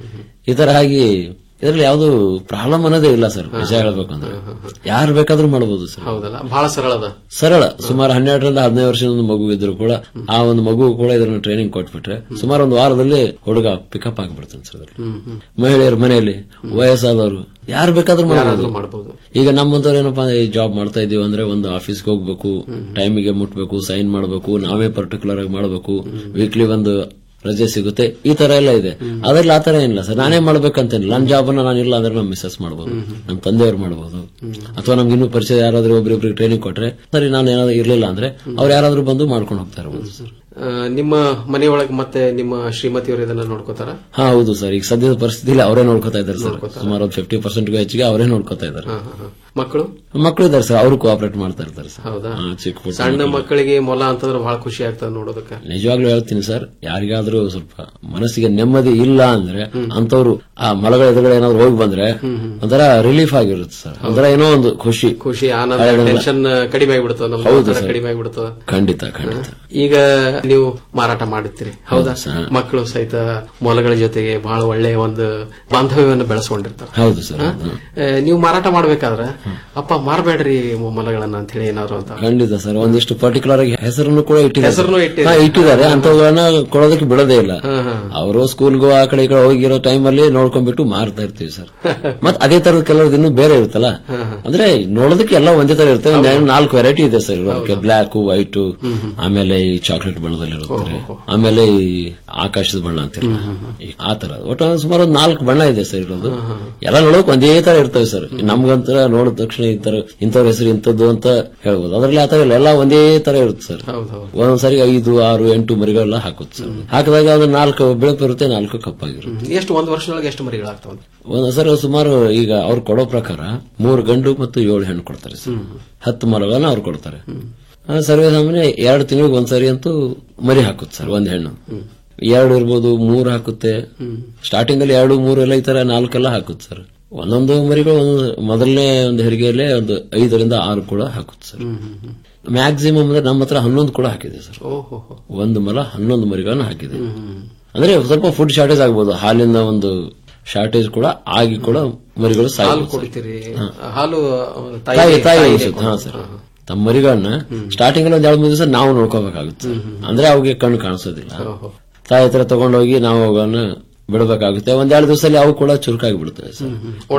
ಈ ತರ ಆಗಿ ಇದರಲ್ಲಿ ಯಾವ್ದು ಪ್ರಾಬ್ಲಮ್ ಅನ್ನೋದೇ ಇಲ್ಲ ಸರ್ ನಿಜ ಹೇಳ್ಬೇಕು ಅಂದ್ರೆ ಯಾರು ಬೇಕಾದ್ರೂ ಮಾಡಬಹುದು ಸರ್ ಹೌದಲ್ಲ ಬಹಳ ಸರಳ ಅದ ಸರಳ ಸುಮಾರು ಹನ್ನೆರಡರಿಂದ ಹದಿನೈದು ವರ್ಷದ ಒಂದು ಮಗು ಇದ್ರು ಕೂಡ ಆ ಒಂದು ಮಗು ಕೂಡ ಇದನ್ನ ಟ್ರೈನಿಂಗ್ ಕೊಟ್ಬಿಟ್ರೆ ಸುಮಾರು ಒಂದು ವಾರದಲ್ಲಿ ಹುಡುಗ ಪಿಕಪ್ ಆಗಿಬಿಡ್ತಾನೆ ಸರ್ ಅದ್ರಲ್ಲಿ. ಮಹಿಳೆಯರ ಮನೆಯಲ್ಲಿ ವಯಸ್ಸಾದವರು ಯಾರು ಬೇಕಾದ್ರೂ ಯಾರಾದ್ರೂ ಮಾಡಬಹುದು ಮಾಡಬಹುದು ಈಗ ನಮ್ಮಂತವ್ರು ಏನಪ್ಪಾ ಈ ಜಾಬ್ ಮಾಡ್ತಾ ಇದೀವಿ ಅಂದ್ರೆ ಒಂದು ಆಫೀಸ್ಗೆ ಹೋಗ್ಬೇಕು ಟೈಮಿಗೆ ಮುಟ್ಬೇಕು ಸೈನ್ ಮಾಡಬೇಕು ನಾವೇ ಪರ್ಟಿಕ್ಯುಲರ್ ಆಗಿ ಮಾಡಬೇಕು ವೀಕ್ಲಿ ಒಂದು ರಜೆ ಸಿಗುತ್ತೆ ಈ ತರ ಎಲ್ಲ ಇದೆ ಅದ್ರಲ್ಲಿ ಆತರ ಏನಿಲ್ಲ ಸರ್ ನಾನೇ ಮಾಡ್ಬೇಕಂತೇನಿಲ್ಲ ನನ್ನ ಜಾಬ್ ಅನ್ನ ನಾನು ಇಲ್ಲ ಅಂದ್ರೆ ನಮ್ಮ ಮಿಸ್ಸಸ್ ಮಾಡಬಹುದು ನಮ್ಮ ತಂದೆಯವ್ರು ಮಾಡಬಹುದು ಅಥವಾ ನಮ್ಗೆ ಇನ್ನೂ ಪರಿಚಯ ಯಾರಾದ್ರೂ ಒಬ್ರಿಬ್ರಿಗೆ ಟ್ರೈನಿಂಗ್ ಕೊಟ್ರೆ ಸರಿ ನಾನು ಏನಾದ್ರು ಇರ್ಲಿಲ್ಲ ಅಂದ್ರೆ ಅವ್ರು ಯಾರಾದ್ರೂ ಬಂದು ಮಾಡ್ಕೊಂಡು ಹೋಗ್ತಾ ಇರ್ಬೋದು ಸರ್ ಆ, ನಿಮ್ಮ ಮನೆಯೊಳಗೆ ಮತ್ತೆ ನಿಮ್ಮ ಶ್ರೀಮತಿಯವರು ಇದನ್ನ ನೋಡ್ಕೋತಾರ ಹಾ ಹೌದು ಸರ್ ಈಗ ಸದ್ಯದ ಪರಿಸ್ಥಿತಿಯಲ್ಲಿ ಅವರೇ ನೋಡ್ಕೋತಾ ಇದ್ದಾರೆ ಸರ್ ಸುಮಾರು ಒಂದು ಫಿಫ್ಟಿ ಪರ್ಸೆಂಟ್ಗೂ ಹೆಚ್ಚಿಗೆ ಅವರೇ ನೋಡ್ಕೋತಾ ಇದ್ದಾರೆ ಮಕ್ಕಳು ಮಕ್ಕಳು ಇದ್ದಾರೆ ಸರ್ ಅವರು ಕೋಆಪರೇಟ್ ಮಾಡ್ತಾ ಇರ್ತಾರೆ ಸರ್ ಹೌದಾ ಹಾ, ಚಿಕ್ಕ ಪುಟ್ಟ ಸಣ್ಣ ಮಕ್ಕಳು. ಮಕ್ಕಳಿಗೆ ಮೊಲ ಅಂತಂದ್ರೆ ಬಹಳ ಖುಷಿ ಆಗ್ತದೆ ನೋಡೋದಕ್ಕೆ ನಿಜವಾಗ್ಲೂ ಹೇಳ್ತೀನಿ ಸರ್ ಯಾರಿಗಾದ್ರೂ ಸ್ವಲ್ಪ ಮನಸ್ಸಿಗೆ ನೆಮ್ಮದಿ ಇಲ್ಲ ಅಂದ್ರೆ ಅಂತವ್ರು ಆ ಮಲಗಳ ಎದುರುಗಡೆ ಏನಾದ್ರು ಹೋಗಿ ಬಂದ್ರೆ ಒಂಥರ ರಿಲೀಫ್ ಆಗಿರುತ್ತೆ ಸರ್ ಒಂಥರ ಏನೋ ಒಂದು ಖುಷಿ ಖುಷಿ ಆನಂದ ಹೌದಲ್ಲ? ಟೆನ್ಷನ್ ಕಡಿಮೆ ಆಗಿಬಿಡ್ತದೆ ನಮ್ಮ ಹೌದು ಒತ್ತಡ ಸರ್. ಕಡಿಮೆ ಆಗಿಬಿಡ್ತದೆ ಖಂಡಿತ ಖಂಡಿತ ಈಗ ನೀವು ಮಾರಾಟ ಮಾಡುತ್ತೀರಿ ಹೌದಾ ಸರ್. ಮಕ್ಕಳು ಸಹಿತ ಮೊಲಗಳ ಜೊತೆಗೆ ಬಹಳ ಒಳ್ಳೆಯ ಒಂದು ಬಾಂಧವ್ಯವನ್ನು ಬೆಳೆಸ್ಕೊಂಡಿರ್ತಾರೆ ಹೌದು ಸರ್ ಹಾ? ಏ, ನೀವು ಮಾರಾಟ ಮಾಡ್ಬೇಕಾದ್ರೆ ಅಪ್ಪ ಮಾರಬೇಡ್ರಿ ಮೊಲಗಳನ್ನ ಅಂತ ಹೇಳಿ ಏನಾದ್ರು ಅಂತ ಖಂಡಿತ ಸರ್ ಒಂದಿಷ್ಟು ಪರ್ಟಿಕ್ಯುಲರ್ ಆಗಿ ಹೆಸರನ್ನು ಕೂಡ ಇಟ್ಟಿದ್ದಾರೆ ಹೆಸರನ್ನು ಇಟ್ಟಿದ್ದಾರೆ. ಹಾ, ಇಟ್ಟಿದ್ದಾರೆ ಅಂತವುಗಳನ್ನ ಕೊಡೋದಕ್ಕೆ ಬಿಡೋದೇ ಇಲ್ಲ ಅವರು ಸ್ಕೂಲ್ಗೂ ಆ ಕಡೆ ಈ ಕಡೆ ಹೋಗಿರೋ ಟೈಮ್ ಅಲ್ಲಿ ನೋಡ್ಕೊಂಡ್ಬಿಟ್ಟು ಮಾರ್ತಾ ಇರ್ತೀವಿ ಸರ್ ಮತ್ ಅದೇ ತರದ ಕೆಲವ್ರದ್ದು ಇನ್ನೂ ಬೇರೆ ಇರುತ್ತಲ್ಲ ಅಂದ್ರೆ ನೋಡೋದಕ್ಕೆ ಎಲ್ಲ ಒಂದೇ ತರ ಇರುತ್ತೆ ಒಂದ್ ಎರಡು ನಾಲ್ಕು ವೆರೈಟಿ ಇದೆ ಸರ್ ಇರೋದಕ್ಕೆ ಬ್ಲಾಕ್ ವೈಟ್ ಆಮೇಲೆ ಈ ಚಾಕ್ಲೇಟ್ ಬಣ್ಣದಲ್ಲಿ ಇರುತ್ತೆ ಆಮೇಲೆ ಈ ಆಕಾಶದ ಬಣ್ಣ ಅಂತಿರಲ್ಲ ಈ ಆ ತರ ಒಟ್ಟು ಸುಮಾರು ಒಂದು ನಾಲ್ಕು ಬಣ್ಣ ಇದೆ ಸರ್ ಇರೋದು ಎಲ್ಲ ನೋಡೋಕೆ ಒಂದೇ ತರ ಇರ್ತವೆ ಸರ್ ನಮ್ಗಂತರ ನೋಡಿದ ತಕ್ಷಣ ಈ ತರ ಇಂಥವ್ರ ಹೆಸರು ಇಂಥದ್ದು ಅಂತ ಹೇಳ್ಬೋದು ಅದ್ರಲ್ಲಿ ಆ ತರ ಇಲ್ಲ ಎಲ್ಲ ಒಂದೇ ತರ ಇರುತ್ತೆ ಸರ್ ಒಂದೊಂದ್ಸರಿ ಐದು ಆರು ಎಂಟು ಮರಿಗಳೆಲ್ಲ ಹಾಕುತ್ತೆ ಸರ್ ಹಾಕಿದಾಗ ಅದು ನಾಲ್ಕು ಬೆಳಕು ಇರುತ್ತೆ ನಾಲ್ಕು ಕಪ್ಪಾಗಿರುತ್ತೆ ಎಷ್ಟು ಒಂದು ವರ್ಷದೊಳಗೆ ಎಷ್ಟು ಮರಿಗಳಾಗ್ತಾವ ಒಂದ್ ಸರ್ ಸುಮಾರು ಈಗ ಅವ್ರು ಕೊಡೋ ಪ್ರಕಾರ ಮೂರು ಗಂಡು ಮತ್ತು ಏಳು ಹೆಣ್ಣು ಕೊಡ್ತಾರೆ ಸರ್ ಹತ್ತು ಮರಗಳನ್ನ ಅವ್ರು ಕೊಡ್ತಾರೆ ಆ, ಸರ್ವೇ ಸಾಮಾನ್ಯ ಎರಡು ತಿಂಗಳಿಗೆ ಒಂದ್ಸರಿ ಅಂತೂ ಮರಿ ಹಾಕುತ್ತೆ ಸರ್ ಒಂದ್ ಹೆಣ್ಣು ಎರಡು ಇರ್ಬೋದು ಮೂರು ಹಾಕುತ್ತೆ ಸ್ಟಾರ್ಟಿಂಗ್ ಅಲ್ಲಿ ಎರಡು ಮೂರು ಎಲ್ಲ ಈ ತರ ನಾಲ್ಕೆಲ್ಲ ಹಾಕುತ್ತೆ ಸರ್ ಒಂದೊಂದು ಮರಿಗಳು ಒಂದೊಂದು ಮೊದಲನೇ ಒಂದು ಹೆರಿಗೆಯಲ್ಲೇ ಒಂದು ಐದರಿಂದ ಆರು ಕೂಡ ಹಾಕುತ್ತೆ ಸರ್ ಮ್ಯಾಕ್ಸಿಮಮ್ ಅಂದ್ರೆ ನಮ್ಮ ಹತ್ರ ಹನ್ನೊಂದು ಕೂಡ ಹಾಕಿದೆ ಸರ್ ಓಹೋ ಒಂದು ಮಲ ಹನ್ನೊಂದು ಮರಿಗಳನ್ನು ಹಾಕಿದೆ ಅಂದ್ರೆ ಸ್ವಲ್ಪ ಫುಡ್ ಶಾರ್ಟೇಜ್ ಆಗ್ಬೋದು ಹಾಲಿನ ಒಂದು ಶಾರ್ಟೇಜ್ ಕೂಡ ಆಗಿ ಕೂಡ ಮರಿಗಳು ಹಾಲು ಸಾಯ್ಬೋದು ಸರ್. ಕುಡಿತೀರಿ ಹಾ. ಹಾಲು ತಾಯಿ ತಾಯಿಗೆ- ತಾಯಿ ತಾಯಿಗೆ ಅನ್ಸುತ್ತೆ ಹಾ ಕೊಡು. ಸರ್ ತಮ್ಮ ಮರಿಗಳನ್ನ ಸ್ಟಾರ್ಟಿಂಗ್ ಅಲ್ಲಿ ಒಂದ್ ಎರಡು ಮೂರು ದಿವಸ ನಾವು ನೋಡ್ಕೋಬೇಕಾಗುತ್ತೆ ಸರ್. ಅಂದ್ರೆ ಅವಿಗೆ ಕಣ್ಣು ಕಾಣಿಸೋದಿಲ್ಲ ತಾಯಿ ಹತ್ರ ತಗೊಂಡೋಗಿ ನಾವು ಅವುಗಳನ್ನ ಬಿಡಬೇಕಾಗುತ್ತೆ ಒಂದೆರಡು ದಿವಸದಲ್ಲಿ ಅವು ಕೂಡ ಚುರುಕಾಗಿ ಬಿಡ್ತವೆ ಸರ್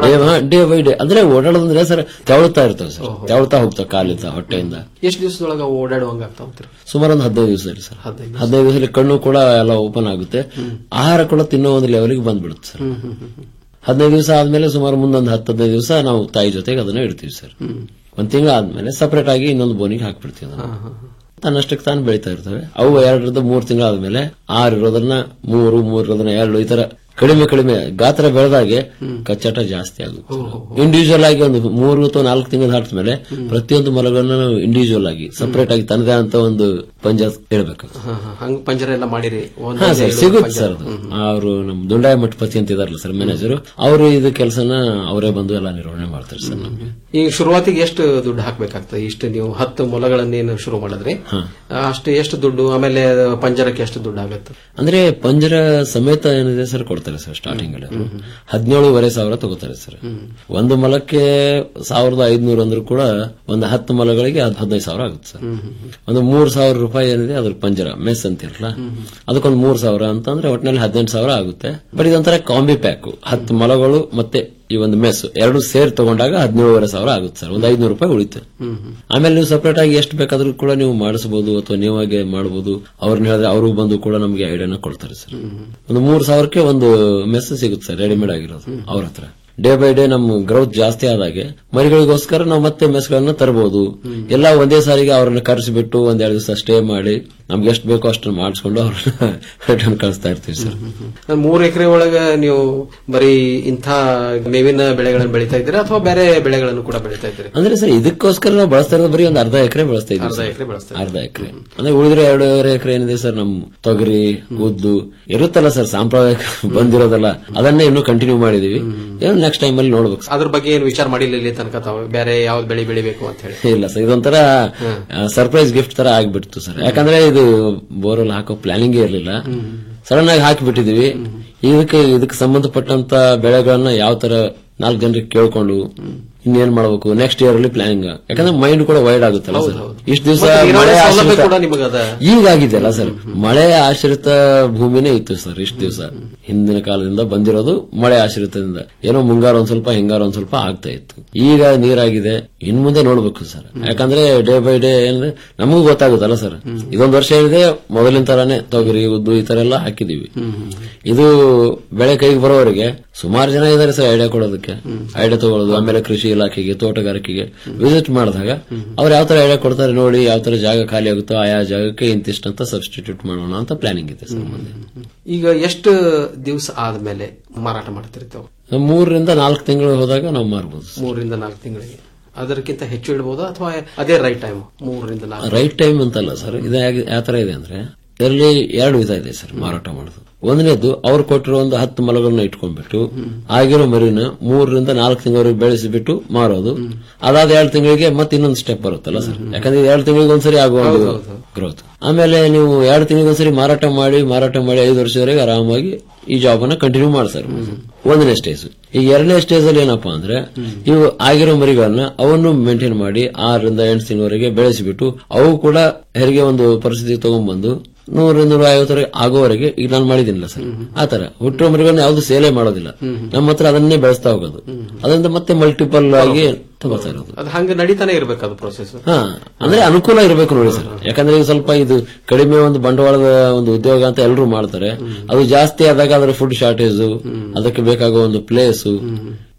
ಡೇ ಬೈ ಡೇ ಅಂದ್ರೆ ಓಡಾಡೋದಂದ್ರೆ ಸರ್ ತೆವಳುತ್ತಾ ಇರ್ತವೆ ಸರ್ ತೆವಳ್ತಾ ಹೋಗ್ತವೆ ಕಾಲಿಂದ ಹೊಟ್ಟೆಯಿಂದ ಎಷ್ಟು ದಿವಸದೊಳಗ ಓಡಾಡುವಂಗ ಆಗ್ತಾ ಹೋಗ್ತೀರಿ ಸುಮಾರು ಒಂದು ಹದಿನೈದು ದಿವಸದಲ್ಲಿ ಸರ್ ಹದಿನೈದು ಹದಿನೈದು ದಿವಸದಲ್ಲಿ ಕಣ್ಣು ಕೂಡ ಎಲ್ಲ ಓಪನ್ ಆಗುತ್ತೆ ಆಹಾರ ಕೂಡ ತಿನ್ನೋ ಒಂದು ಲೆವೆಲ್ಗೆ ಬಂದ್ಬಿಡುತ್ತೆ ಸರ್ ಹದಿನೈದು ದಿವಸ ಆದ್ಮೇಲೆ ಸುಮಾರು ಮುಂದೊಂದು ಹತ್ತು ಹದಿನೈದು ದಿವಸ ನಾವು ತಾಯಿ ಜೊತೆಗೆ ಅದನ್ನ ಇಡ್ತೀವಿ ಸರ್ ಒಂದ್ ತಿಂಗಳ ಆದ್ಮೇಲೆ ಸಪರೇಟ್ ಆಗಿ ಇನ್ನೊಂದು ಬೋನಿಗೆ ಹಾಕ್ಬಿಡ್ತೀವಿ ಅದನ್ನ ತನ್ನಷ್ಟಕ್ಕೆ ತಾನು ಬೆಳೀತಾ ಇರ್ತವೆ ಅವು ಎರಡರಿಂದ ಮೂರು ತಿಂಗಳಾದ್ಮೇಲೆ ಆರು ಇರೋದನ್ನ ಮೂರು ಮೂರು ಇರೋದನ್ನ ಎರಡು ಈ ತರ ಕಡಿಮೆ ಕಡಿಮೆ ಗಾತ್ರ ಬೆಳೆದಾಗೆ ಕಚ್ಚಾಟ ಜಾಸ್ತಿ ಆಗುತ್ತೆ ಇಂಡಿವಿಜುವಲ್ ಆಗಿ ಒಂದು ಮೂರು ಅಥವಾ ನಾಲ್ಕು ತಿಂಗಳು ಹಾಕಿದ್ಮೇಲೆ ಪ್ರತಿಯೊಂದು ಮಲಗಳನ್ನು ನಾವು ಇಂಡಿವಿಜುವಲ್ ಆಗಿ ಸಪರೇಟ್ ಆಗಿ ತನ್ನದೇ ಅಂತ ಒಂದು ಪಂಜ ಇಡಬೇಕು ಹಾ, ಹಾ. ಹಂಗ್ ಪಂಜರ ಎಲ್ಲ ಮಾಡಿರಿ ಒಂದ್ ಹಾ ಸರ್ ಎರಡು ಸಿಗುತ್ತೆ ಪಂಜರ. ಸರ್ ಅದು ಅವರು ನಮ್ ದುಂಡಾಯ ಮಠಪತಿ ಅಂತ ಇದಾರಲ್ಲ ಸರ್ ಮ್ಯಾನೇಜರ್ ಅವರು ಇದು ಕೆಲಸನ ಅವರೇ ಬಂದು ಎಲ್ಲ ನಿರ್ವಹಣೆ ಮಾಡ್ತಾರೆ ಸರ್ ನಮ್ಗೆ ಈಗ ಶುರುವಾತಿಗೆ ಎಷ್ಟು ದುಡ್ಡು ಹಾಕ್ಬೇಕಾಗ್ತದೆ ಇಷ್ಟು ನೀವು ಹತ್ತು ಮೊಲಗಳನ್ನೇನು ಶುರು ಮಾಡಿದ್ರಿ ಹಾ. ಅಷ್ಟು ಎಷ್ಟು ದುಡ್ಡು ಆಮೇಲೆ ಪಂಜರಕ್ಕೆ ಎಷ್ಟು ದುಡ್ಡು ಆಗುತ್ತೆ ಅಂದ್ರೆ ಪಂಜರ ಸಮೇತ ಏನಿದೆ ಸರ್ ಕೊಡ್ತಾರೆ ಸರ್ ಸ್ಟಾರ್ಟಿಂಗ್ ಅಲ್ಲಿ ಹದಿನೇಳುವರೆ ಸಾವಿರ ತಗೋತಾರೆ ಸರ್ ಒಂದು ಮಲಕ್ಕೆ ಸಾವಿರದ ಐದ್ನೂರು ಅಂದ್ರೂ ಕೂಡ ಒಂದು ಹತ್ತು ಮಲಗಳಿಗೆ ಹದ್- ಹದಿನೈದು ಸಾವಿರ ಆಗುತ್ತೆ ಸರ್ ಒಂದು ಮೂರ್ ಸಾವಿರ ರೂಪಾಯಿ ಏನಿದೆ ಅದ್ರ ಪಂಜರ ಮೆಸ್ ಅಂತಿರಲ್ಲ ಅದಕ್ಕೊಂದು ಮೂರ್ ಸಾವಿರ ಅಂತಂದ್ರೆ ಒಟ್ಟಿನಲ್ಲಿ ಹದಿನೆಂಟು ಸಾವಿರ ಆಗುತ್ತೆ ಬಟ್ ಇದೊಂಥರ ಕಾಂಬಿ ಪ್ಯಾಕ್ ಹತ್ತು ಮಲಗಳು ಮತ್ತೆ ಈ ಒಂದು ಮೆಸ್ ಎರಡು ಸೇರ್ ತಗೊಂಡಾಗ ಹದಿನೇಳುವರೆ ಸಾವಿರ ಆಗುತ್ತೆ ಸರ್ ಒಂದು ಐದ್ನೂರು ರೂಪಾಯಿ ಉಳಿತು ಆಮೇಲೆ ನೀವು ಸಪರೇಟ್ ಆಗಿ ಎಷ್ಟು ಬೇಕಾದ್ರೂ ಕೂಡ ನೀವು ಮಾಡಿಸಬಹುದು ಅಥವಾ ನೀವಾಗೆ ಮಾಡಬಹುದು ಅವ್ರನ್ನ ಹೇಳಿದ್ರೆ ಅವರು ಬಂದು ಕೂಡ ನಮಗೆ ಐಡಿಯಾನ ಕೊಡ್ತಾರೆ ಸರ್ ಒಂದು ಮೂರ್ ಸಾವಿರಕ್ಕೆ ಒಂದು ಮೆಸ್ ಸಿಗುತ್ತೆ ಸರ್ ರೆಡಿಮೇಡ್ ಆಗಿರೋದು ಅವ್ರ ಹತ್ರ ಡೇ ಬೈ ಡೇ ನಮ್ಮ ಗ್ರೌತ್ ಜಾಸ್ತಿ ಆದಾಗೆ ಮರಿಗಳಿಗೋಸ್ಕರ ನಾವು ಮತ್ತೆ ಮೆಸ್ಗಳನ್ನ ತರಬಹುದು ಎಲ್ಲ ಒಂದೇ ಸಾರಿಗೆ ಅವ್ರನ್ನ ಕರೆಸಿಬಿಟ್ಟು ಒಂದೆರಡು ದಿವಸ ಸ್ಟೇ ಮಾಡಿ ನಮ್ಗೆ ಎಷ್ಟು ಬೇಕೋ ಅಷ್ಟನ್ನು ಮಾಡಿಸ್ಕೊಂಡು ಅವ್ರನ್ನ ರಿಟರ್ನ್ ಕಳಿಸ್ತಾ ಇರ್ತೀವಿ ಸರ್ ನಾನ್ ಮೂರ್ ಎಕರೆ ಒಳಗ ನೀವು ಬರೀ ಇಂಥ ಮೇವಿನ ಬೆಳೆಗಳನ್ನು ಬೆಳೀತಾ ಇದ್ದೀರಾ ಅಥವಾ ಬೇರೆ ಬೆಳೆಗಳನ್ನು ಕೂಡ ಬೆಳೀತಾ ಇದ್ದೀರಿ ಅಂದ್ರೆ ಸರ್ ಇದಕ್ಕೋಸ್ಕರ ನಾವು ಬಳಸ್ತಾ ಇರೋದು ಬರೀ ಒಂದು ಅರ್ಧ ಎಕರೆ ಬಳಸ್ತಾ ಇದ್ದೀವಿ ಅರ್ಧ ಸರ್. ಎಕರೆ ಬೆಳೆಸ್ತಾ ಅರ್ಧ ಎಕರೆ ಅಂದ್ರೆ ಉಳಿದ್ರೆ ಎರಡೂವರೆ ಎಕರೆ ಏನಿದೆ ಸರ್ ನಮ್ ತೊಗರಿ ಉದ್ದು ಇರುತ್ತಲ್ಲ ಸರ್ ಸಾಂಪ್ರದಾಯಿಕ ಬಂದಿರೋದಲ್ಲ ಅದನ್ನೇ ಇನ್ನೂ ಕಂಟಿನ್ಯೂ ಮಾಡಿದೀವಿ ಏನು ನೆಕ್ಸ್ಟ್ ಟೈಮ್ ಅಲ್ಲಿ ನೋಡ್ಬೇಕು ಅದ್ರ ಬಗ್ಗೆ ಏನು ವಿಚಾರ ಮಾಡಿಲ್ಲ ಇಲ್ಲಿ ತನಕ ತಾವು ಬೇರೆ ಯಾವ್ದು ಬೆಳೆ ಬೆಳಿಬೇಕು ಅಂತ ಹೇಳಿ ಇಲ್ಲ ಸರ್ ಇದೊಂಥರ ಸರ್ಪ್ರೈಸ್ ಗಿಫ್ಟ್ ತರ ಆಗ್ಬಿಡ್ತು ಸರ್ ಯಾಕಂದ್ರೆ ಇದು ಬೋರ್ವೆಲ್ ಹಾಕೋ ಪ್ಲಾನಿಂಗ್ ಇರಲಿಲ್ಲ ಸಡನ್ ಆಗಿ ಹಾಕಿಬಿಟ್ಟಿದೀವಿ ಇದಕ್ಕೆ ಇದಕ್ಕೆ ಸಂಬಂಧಪಟ್ಟಂತ ಬೆಳೆಗಳನ್ನ ಯಾವ ತರ ನಾಲ್ಕು ಜನರಿಗೆ ಕೇಳ್ಕೊಂಡು ಇನ್ನೇನ್ ಮಾಡ್ಬೇಕು ನೆಕ್ಸ್ಟ್ ಇಯರ್ ಅಲ್ಲಿ ಪ್ಲಾನಿಂಗ್ ಯಾಕಂದ್ರೆ ಮೈಂಡ್ ಕೂಡ ವೈಡ್ ಆಗುತ್ತಲ್ಲ ಸರ್ ಇಷ್ಟು ದಿವಸ ಮತ್ತೆ ನೀರಾವರಿ ಮಳೆ ಸೌಲಭ್ಯ ಆಶ್ರಿತ ಕೂಡ ನಿಮಗದ? ಈಗ ಆಗಿದೆಯಲ್ಲ ಸರ್ ಮಳೆ ಆಶ್ರಿತ ಭೂಮಿನೇ ಇತ್ತು ಸರ್ ಇಷ್ಟು ದಿವಸ ಹಿಂದಿನ ಕಾಲದಿಂದ ಬಂದಿರೋದು ಮಳೆ ಆಶ್ರಿತದಿಂದ ಏನೋ ಮುಂಗಾರು ಒಂದ್ ಸ್ವಲ್ಪ ಹಿಂಗಾರು ಒಂದ್ ಸ್ವಲ್ಪ ಆಗ್ತಾ ಇತ್ತು ಈಗ ನೀರಾಗಿದೆ ಇನ್ ಮುಂದೆ ನೋಡ್ಬೇಕು ಸರ್ ಯಾಕಂದ್ರೆ ಡೇ ಬೈ ಡೇ ಏನಂದ್ರೆ ನಮಗೂ ಗೊತ್ತಾಗುತ್ತಲ್ಲ ಸರ್ ಇದೊಂದು ವರ್ಷ ಏನಿದೆ ಮೊದಲಿನ ತರಾನೇ ತೊಗರಿ ಉದ್ದು ಈ ತರ ಎಲ್ಲ ಹಾಕಿದೀವಿ ಇದು ಬೆಳೆ ಕೈಗೆ ಬರೋವರೆಗೆ ಸುಮಾರು ಜನ ಇದಾರೆ ಸರ್ ಐಡಿಯಾ ಕೊಡೋದಕ್ಕೆ ಐಡಿಯಾ ತಗೊಳ್ಳೋದು ಆಮೇಲೆ ಕೃಷಿ ಇಲಾಖೆಗೆ ತೋಟಗಾರಿಕೆಗೆ ವಿಸಿಟ್ ಮಾಡಿದಾಗ ಅವ್ರು ಯಾವ ತರ ಐಡಿಯಾ ಕೊಡ್ತಾರೆ ನೋಡಿ ಯಾವ ತರ ಜಾಗ ಖಾಲಿ ಆಗುತ್ತೋ ಆಯಾ ಜಾಗಕ್ಕೆ ಇಂತಿಷ್ಟು ಅಂತ ಸಬ್ಸ್ಟಿಟ್ಯೂಟ್ ಮಾಡೋಣ ಅಂತ ಪ್ಲಾನಿಂಗ್ ಇದೆ ಸರ್ ಮುಂದೆ ಈಗ ಎಷ್ಟು ದಿವಸ ಆದ್ಮೇಲೆ ಮಾರಾಟ ಮಾಡ್ತೀರಿ ತಾವು ಮೂರರಿಂದ ನಾಲ್ಕು ತಿಂಗಳು ಹೋದಾಗ ನಾವು ಮಾರ್ಬೋದು ಮೂರರಿಂದ ನಾಲ್ಕು ತಿಂಗಳಿಗೆ ಅದಕ್ಕಿಂತ ಹೆಚ್ಚು ಇಡಬಹುದಾ ಅಥವಾ ಅದೇ ರೈಟ್ ಟೈಮ್ ಮೂರರಿಂದ ನಾಲ್ಕು ರೈಟ್ ಟೈಮ್ ಅಂತಲ್ಲ ಸರ್ ಇದು ಹೇಗೆ- ಯಾವ ತರ ಇದೆ ಅಂದ್ರೆ ಇದರಲ್ಲಿ ಎರಡು ವಿಧ ಇದೆ ಸರ್ ಮಾರಾಟ ಮಾಡೋದು ಒಂದನೇದು ಅವ್ರು ಕೊಟ್ಟಿರೋ ಒಂದು ಹತ್ತು ಮಲಗಳನ್ನ ಇಟ್ಕೊಂಡ್ಬಿಟ್ಟು ಆಗಿರೋ ಮರಿನ ಮೂರರಿಂದ ನಾಲ್ಕು ತಿಂಗಳವರೆಗೆ ಬೆಳೆಸಿಬಿಟ್ಟು ಮಾರೋದು ಅದಾದ ಎರಡು ತಿಂಗಳಿಗೆ ಮತ್ತೆ ಇನ್ನೊಂದು ಸ್ಟೆಪ್ ಬರುತ್ತಲ್ಲ ಸರ್ ಯಾಕಂದ್ರೆ ಇದು ಎರಡು ತಿಂಗಳಿಗೆ ಒಂದ್ಸರಿ ಆಗುವ ಒಂದು ಗ್ರೋತ್ ಆಮೇಲೆ ನೀವು ಎರಡು ತಿಂಗಳಿಗೆ ಒಂದ್ಸರಿ ಮಾರಾಟ ಮಾಡಿ ಮಾರಾಟ ಮಾಡಿ ಐದು ವರ್ಷದವರೆಗೆ ಆರಾಮಾಗಿ ಈ ಜಾಬ್ ಅನ್ನ ಕಂಟಿನ್ಯೂ ಮಾಡಿ ಸರ್ ಒಂದನೇ ಸ್ಟೇಜ್ ಈಗ ಎರಡನೇ ಸ್ಟೇಜ್ ಅಲ್ಲಿ ಏನಪ್ಪಾ ಅಂದ್ರೆ ಇವು ಆಗಿರೋ ಮರಿಗಳನ್ನ ಅವನ್ನು ಮೇಂಟೈನ್ ಮಾಡಿ ಆರರಿಂದ ಎಂಟು ತಿಂಗಳವರೆಗೆ ಬೆಳೆಸಿಬಿಟ್ಟು ಅವು ಕೂಡ ಹೆರಿಗೆ ಒಂದು ಪರಿಸ್ಥಿತಿ ತಗೊಂಡ್ಬಂದು ನೂರಿಂದ ನೂರ ಐವತ್ತವರೆಗೆ ಆಗೋವರೆಗೆ ಈಗ ನಾನು ಮಾಡಿದ್ದೀನಿಲ್ಲ ಸರ್ ಆತರ ಹುಟ್ಟುವ ಮರಿಗಳನ್ನ ಯಾವ್ದು ಸೇಲೆ ಮಾಡೋದಿಲ್ಲ ನಮ್ಮ ಹತ್ರ ಅದನ್ನೇ ಬೆಳೆಸ್ತಾ ಹೋಗೋದು ಅದರಿಂದ ಮತ್ತೆ ಮಲ್ಟಿಪಲ್ ಆಗಿ ತಗೋತಾ ಇರೋದು ಅದು ಹಂಗ ನಡೀತಾನೆ ಇರ್ಬೇಕು ಅದು ಪ್ರೊಸೆಸ್ ಹಾ ಅಂದ್ರೆ ಅನುಕೂಲ ಇರಬೇಕು ನೋಡಿ ಸರ್ ಯಾಕಂದ್ರೆ ಈಗ ಸ್ವಲ್ಪ ಇದು ಕಡಿಮೆ ಒಂದು ಬಂಡವಾಳದ ಒಂದು ಉದ್ಯೋಗ ಅಂತ ಎಲ್ಲರೂ ಮಾಡ್ತಾರೆ ಅದು ಜಾಸ್ತಿ ಆದಾಗ ಅದರ ಫುಡ್ ಶಾರ್ಟೇಜ್ ಅದಕ್ಕೆ ಬೇಕಾಗುವ ಒಂದು ಪ್ಲೇಸ್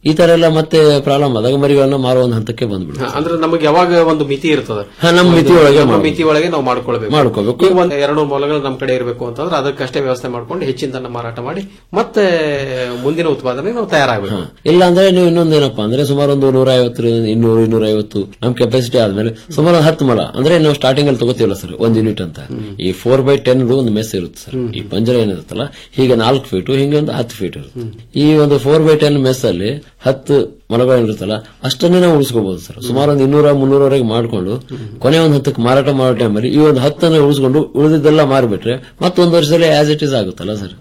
ಈ ತರ ಎಲ್ಲ ಮತ್ತೆ ಪ್ರಾಬ್ಲಮ್ ಆದಾಗ ಮರಿಗಳನ್ನ ಮಾರುವ ಒಂದು ಹಂತಕ್ಕೆ ಬಂದ್ಬಿಡುತ್ತೆ ಅಂದ್ರೆ ನಮಗೆ ಯಾವಾಗ ಒಂದು ಮಿತಿ ಇರ್ತದೆ ಹಾ, ನಮ್ಮ ಮಿತಿ ಒಳಗೆ ನಮ್ಮ ಮಾಡ್ಬೇಕು. ಮಿತಿ ಒಳಗೆ ನಾವು ಮಾಡ್ಕೊಳ್ಬೇಕು ಮಾಡ್ಕೋಬೇಕು. ಈಗ ಒಂದ್ ಎರಡು ಮೊಲಗಳು ನಮ್ಮ ಕಡೆ ಇರಬೇಕು ಅಂತಂದ್ರೆ ಅದಕ್ಕಷ್ಟೇ ವ್ಯವಸ್ಥೆ ಮಾಡ್ಕೊಂಡು ಹೆಚ್ಚಿನ ಮಾರಾಟ ಮಾಡಿ ಮತ್ತೆ ಮುಂದಿನ ಉತ್ಪಾದನೆ ನಾವು ತಯಾರಾಗಬೇಕು ಇಲ್ಲ ಅಂದ್ರೆ ನೀವು ಇನ್ನೊಂದೇನಪ್ಪ ಅಂದ್ರೆ ಸುಮಾರು ಒಂದು ನೂರ ಐವತ್ತು ಇನ್ನೂರು ಇನ್ನೂರ ಐವತ್ತು ನಮ್ ಕೆಪಾಸಿಟಿ ಆದ್ಮೇಲೆ ಸುಮಾರು ಒಂದು ಹತ್ತು ಮಲ ಅಂದ್ರೆ ನಾವು ಸ್ಟಾರ್ಟಿಂಗ್ ಅಲ್ಲಿ ತಗೋತೀವಲ್ಲ ಸರ್ ಒಂದು ಯೂನಿಟ್ ಅಂತ ಈ ಫೋರ್ ಬೈ ಟೆನ್ ಒಂದು ಮೆಸ್ ಇರುತ್ತೆ ಸರ್ ಈ ಪಂಜರ ಏನಿರುತ್ತಲ್ಲ ಹೀಗೆ ನಾಲ್ಕು ಫೀಟು ಹಿಂಗೆ ಒಂದು ಹತ್ತು ಫೀಟ್ ಇರುತ್ತೆ ಈ ಒಂದು ಫೋರ್ ಬೈ ಟೆನ್ ಮೆಸ್ ಅಲ್ಲಿ ಹತ್ತು ಮಲಗಳಿರುತ್ತಲ್ಲ ಅಷ್ಟನ್ನೇ ನಾವು ಉಳಿಸ್ಕೋಬಹುದು ಸರ್ ಸುಮಾರು ಒಂದು ಇನ್ನೂರ ಮುನ್ನೂರವರೆಗೆ ಮಾಡ್ಕೊಂಡು ಕೊನೆ ಒಂದು ಹತ್ತಕ್ಕೆ ಮಾರಾಟ ಮಾಡೋ ಟೈಮಲ್ಲಿ ಈ ಒಂದು ಹತ್ತನ್ನು ಉಳಿಸ್ಕೊಂಡು ಉಳಿದಿದ್ದೆಲ್ಲ ಮಾರಿಬಿಟ್ರೆ ಮತ್ತೊಂದು ವರ್ಷದಲ್ಲಿ ಆಸ್ ಇಟ್ ಇಸ್ ಆಗುತ್ತಲ್ಲ ಸರ್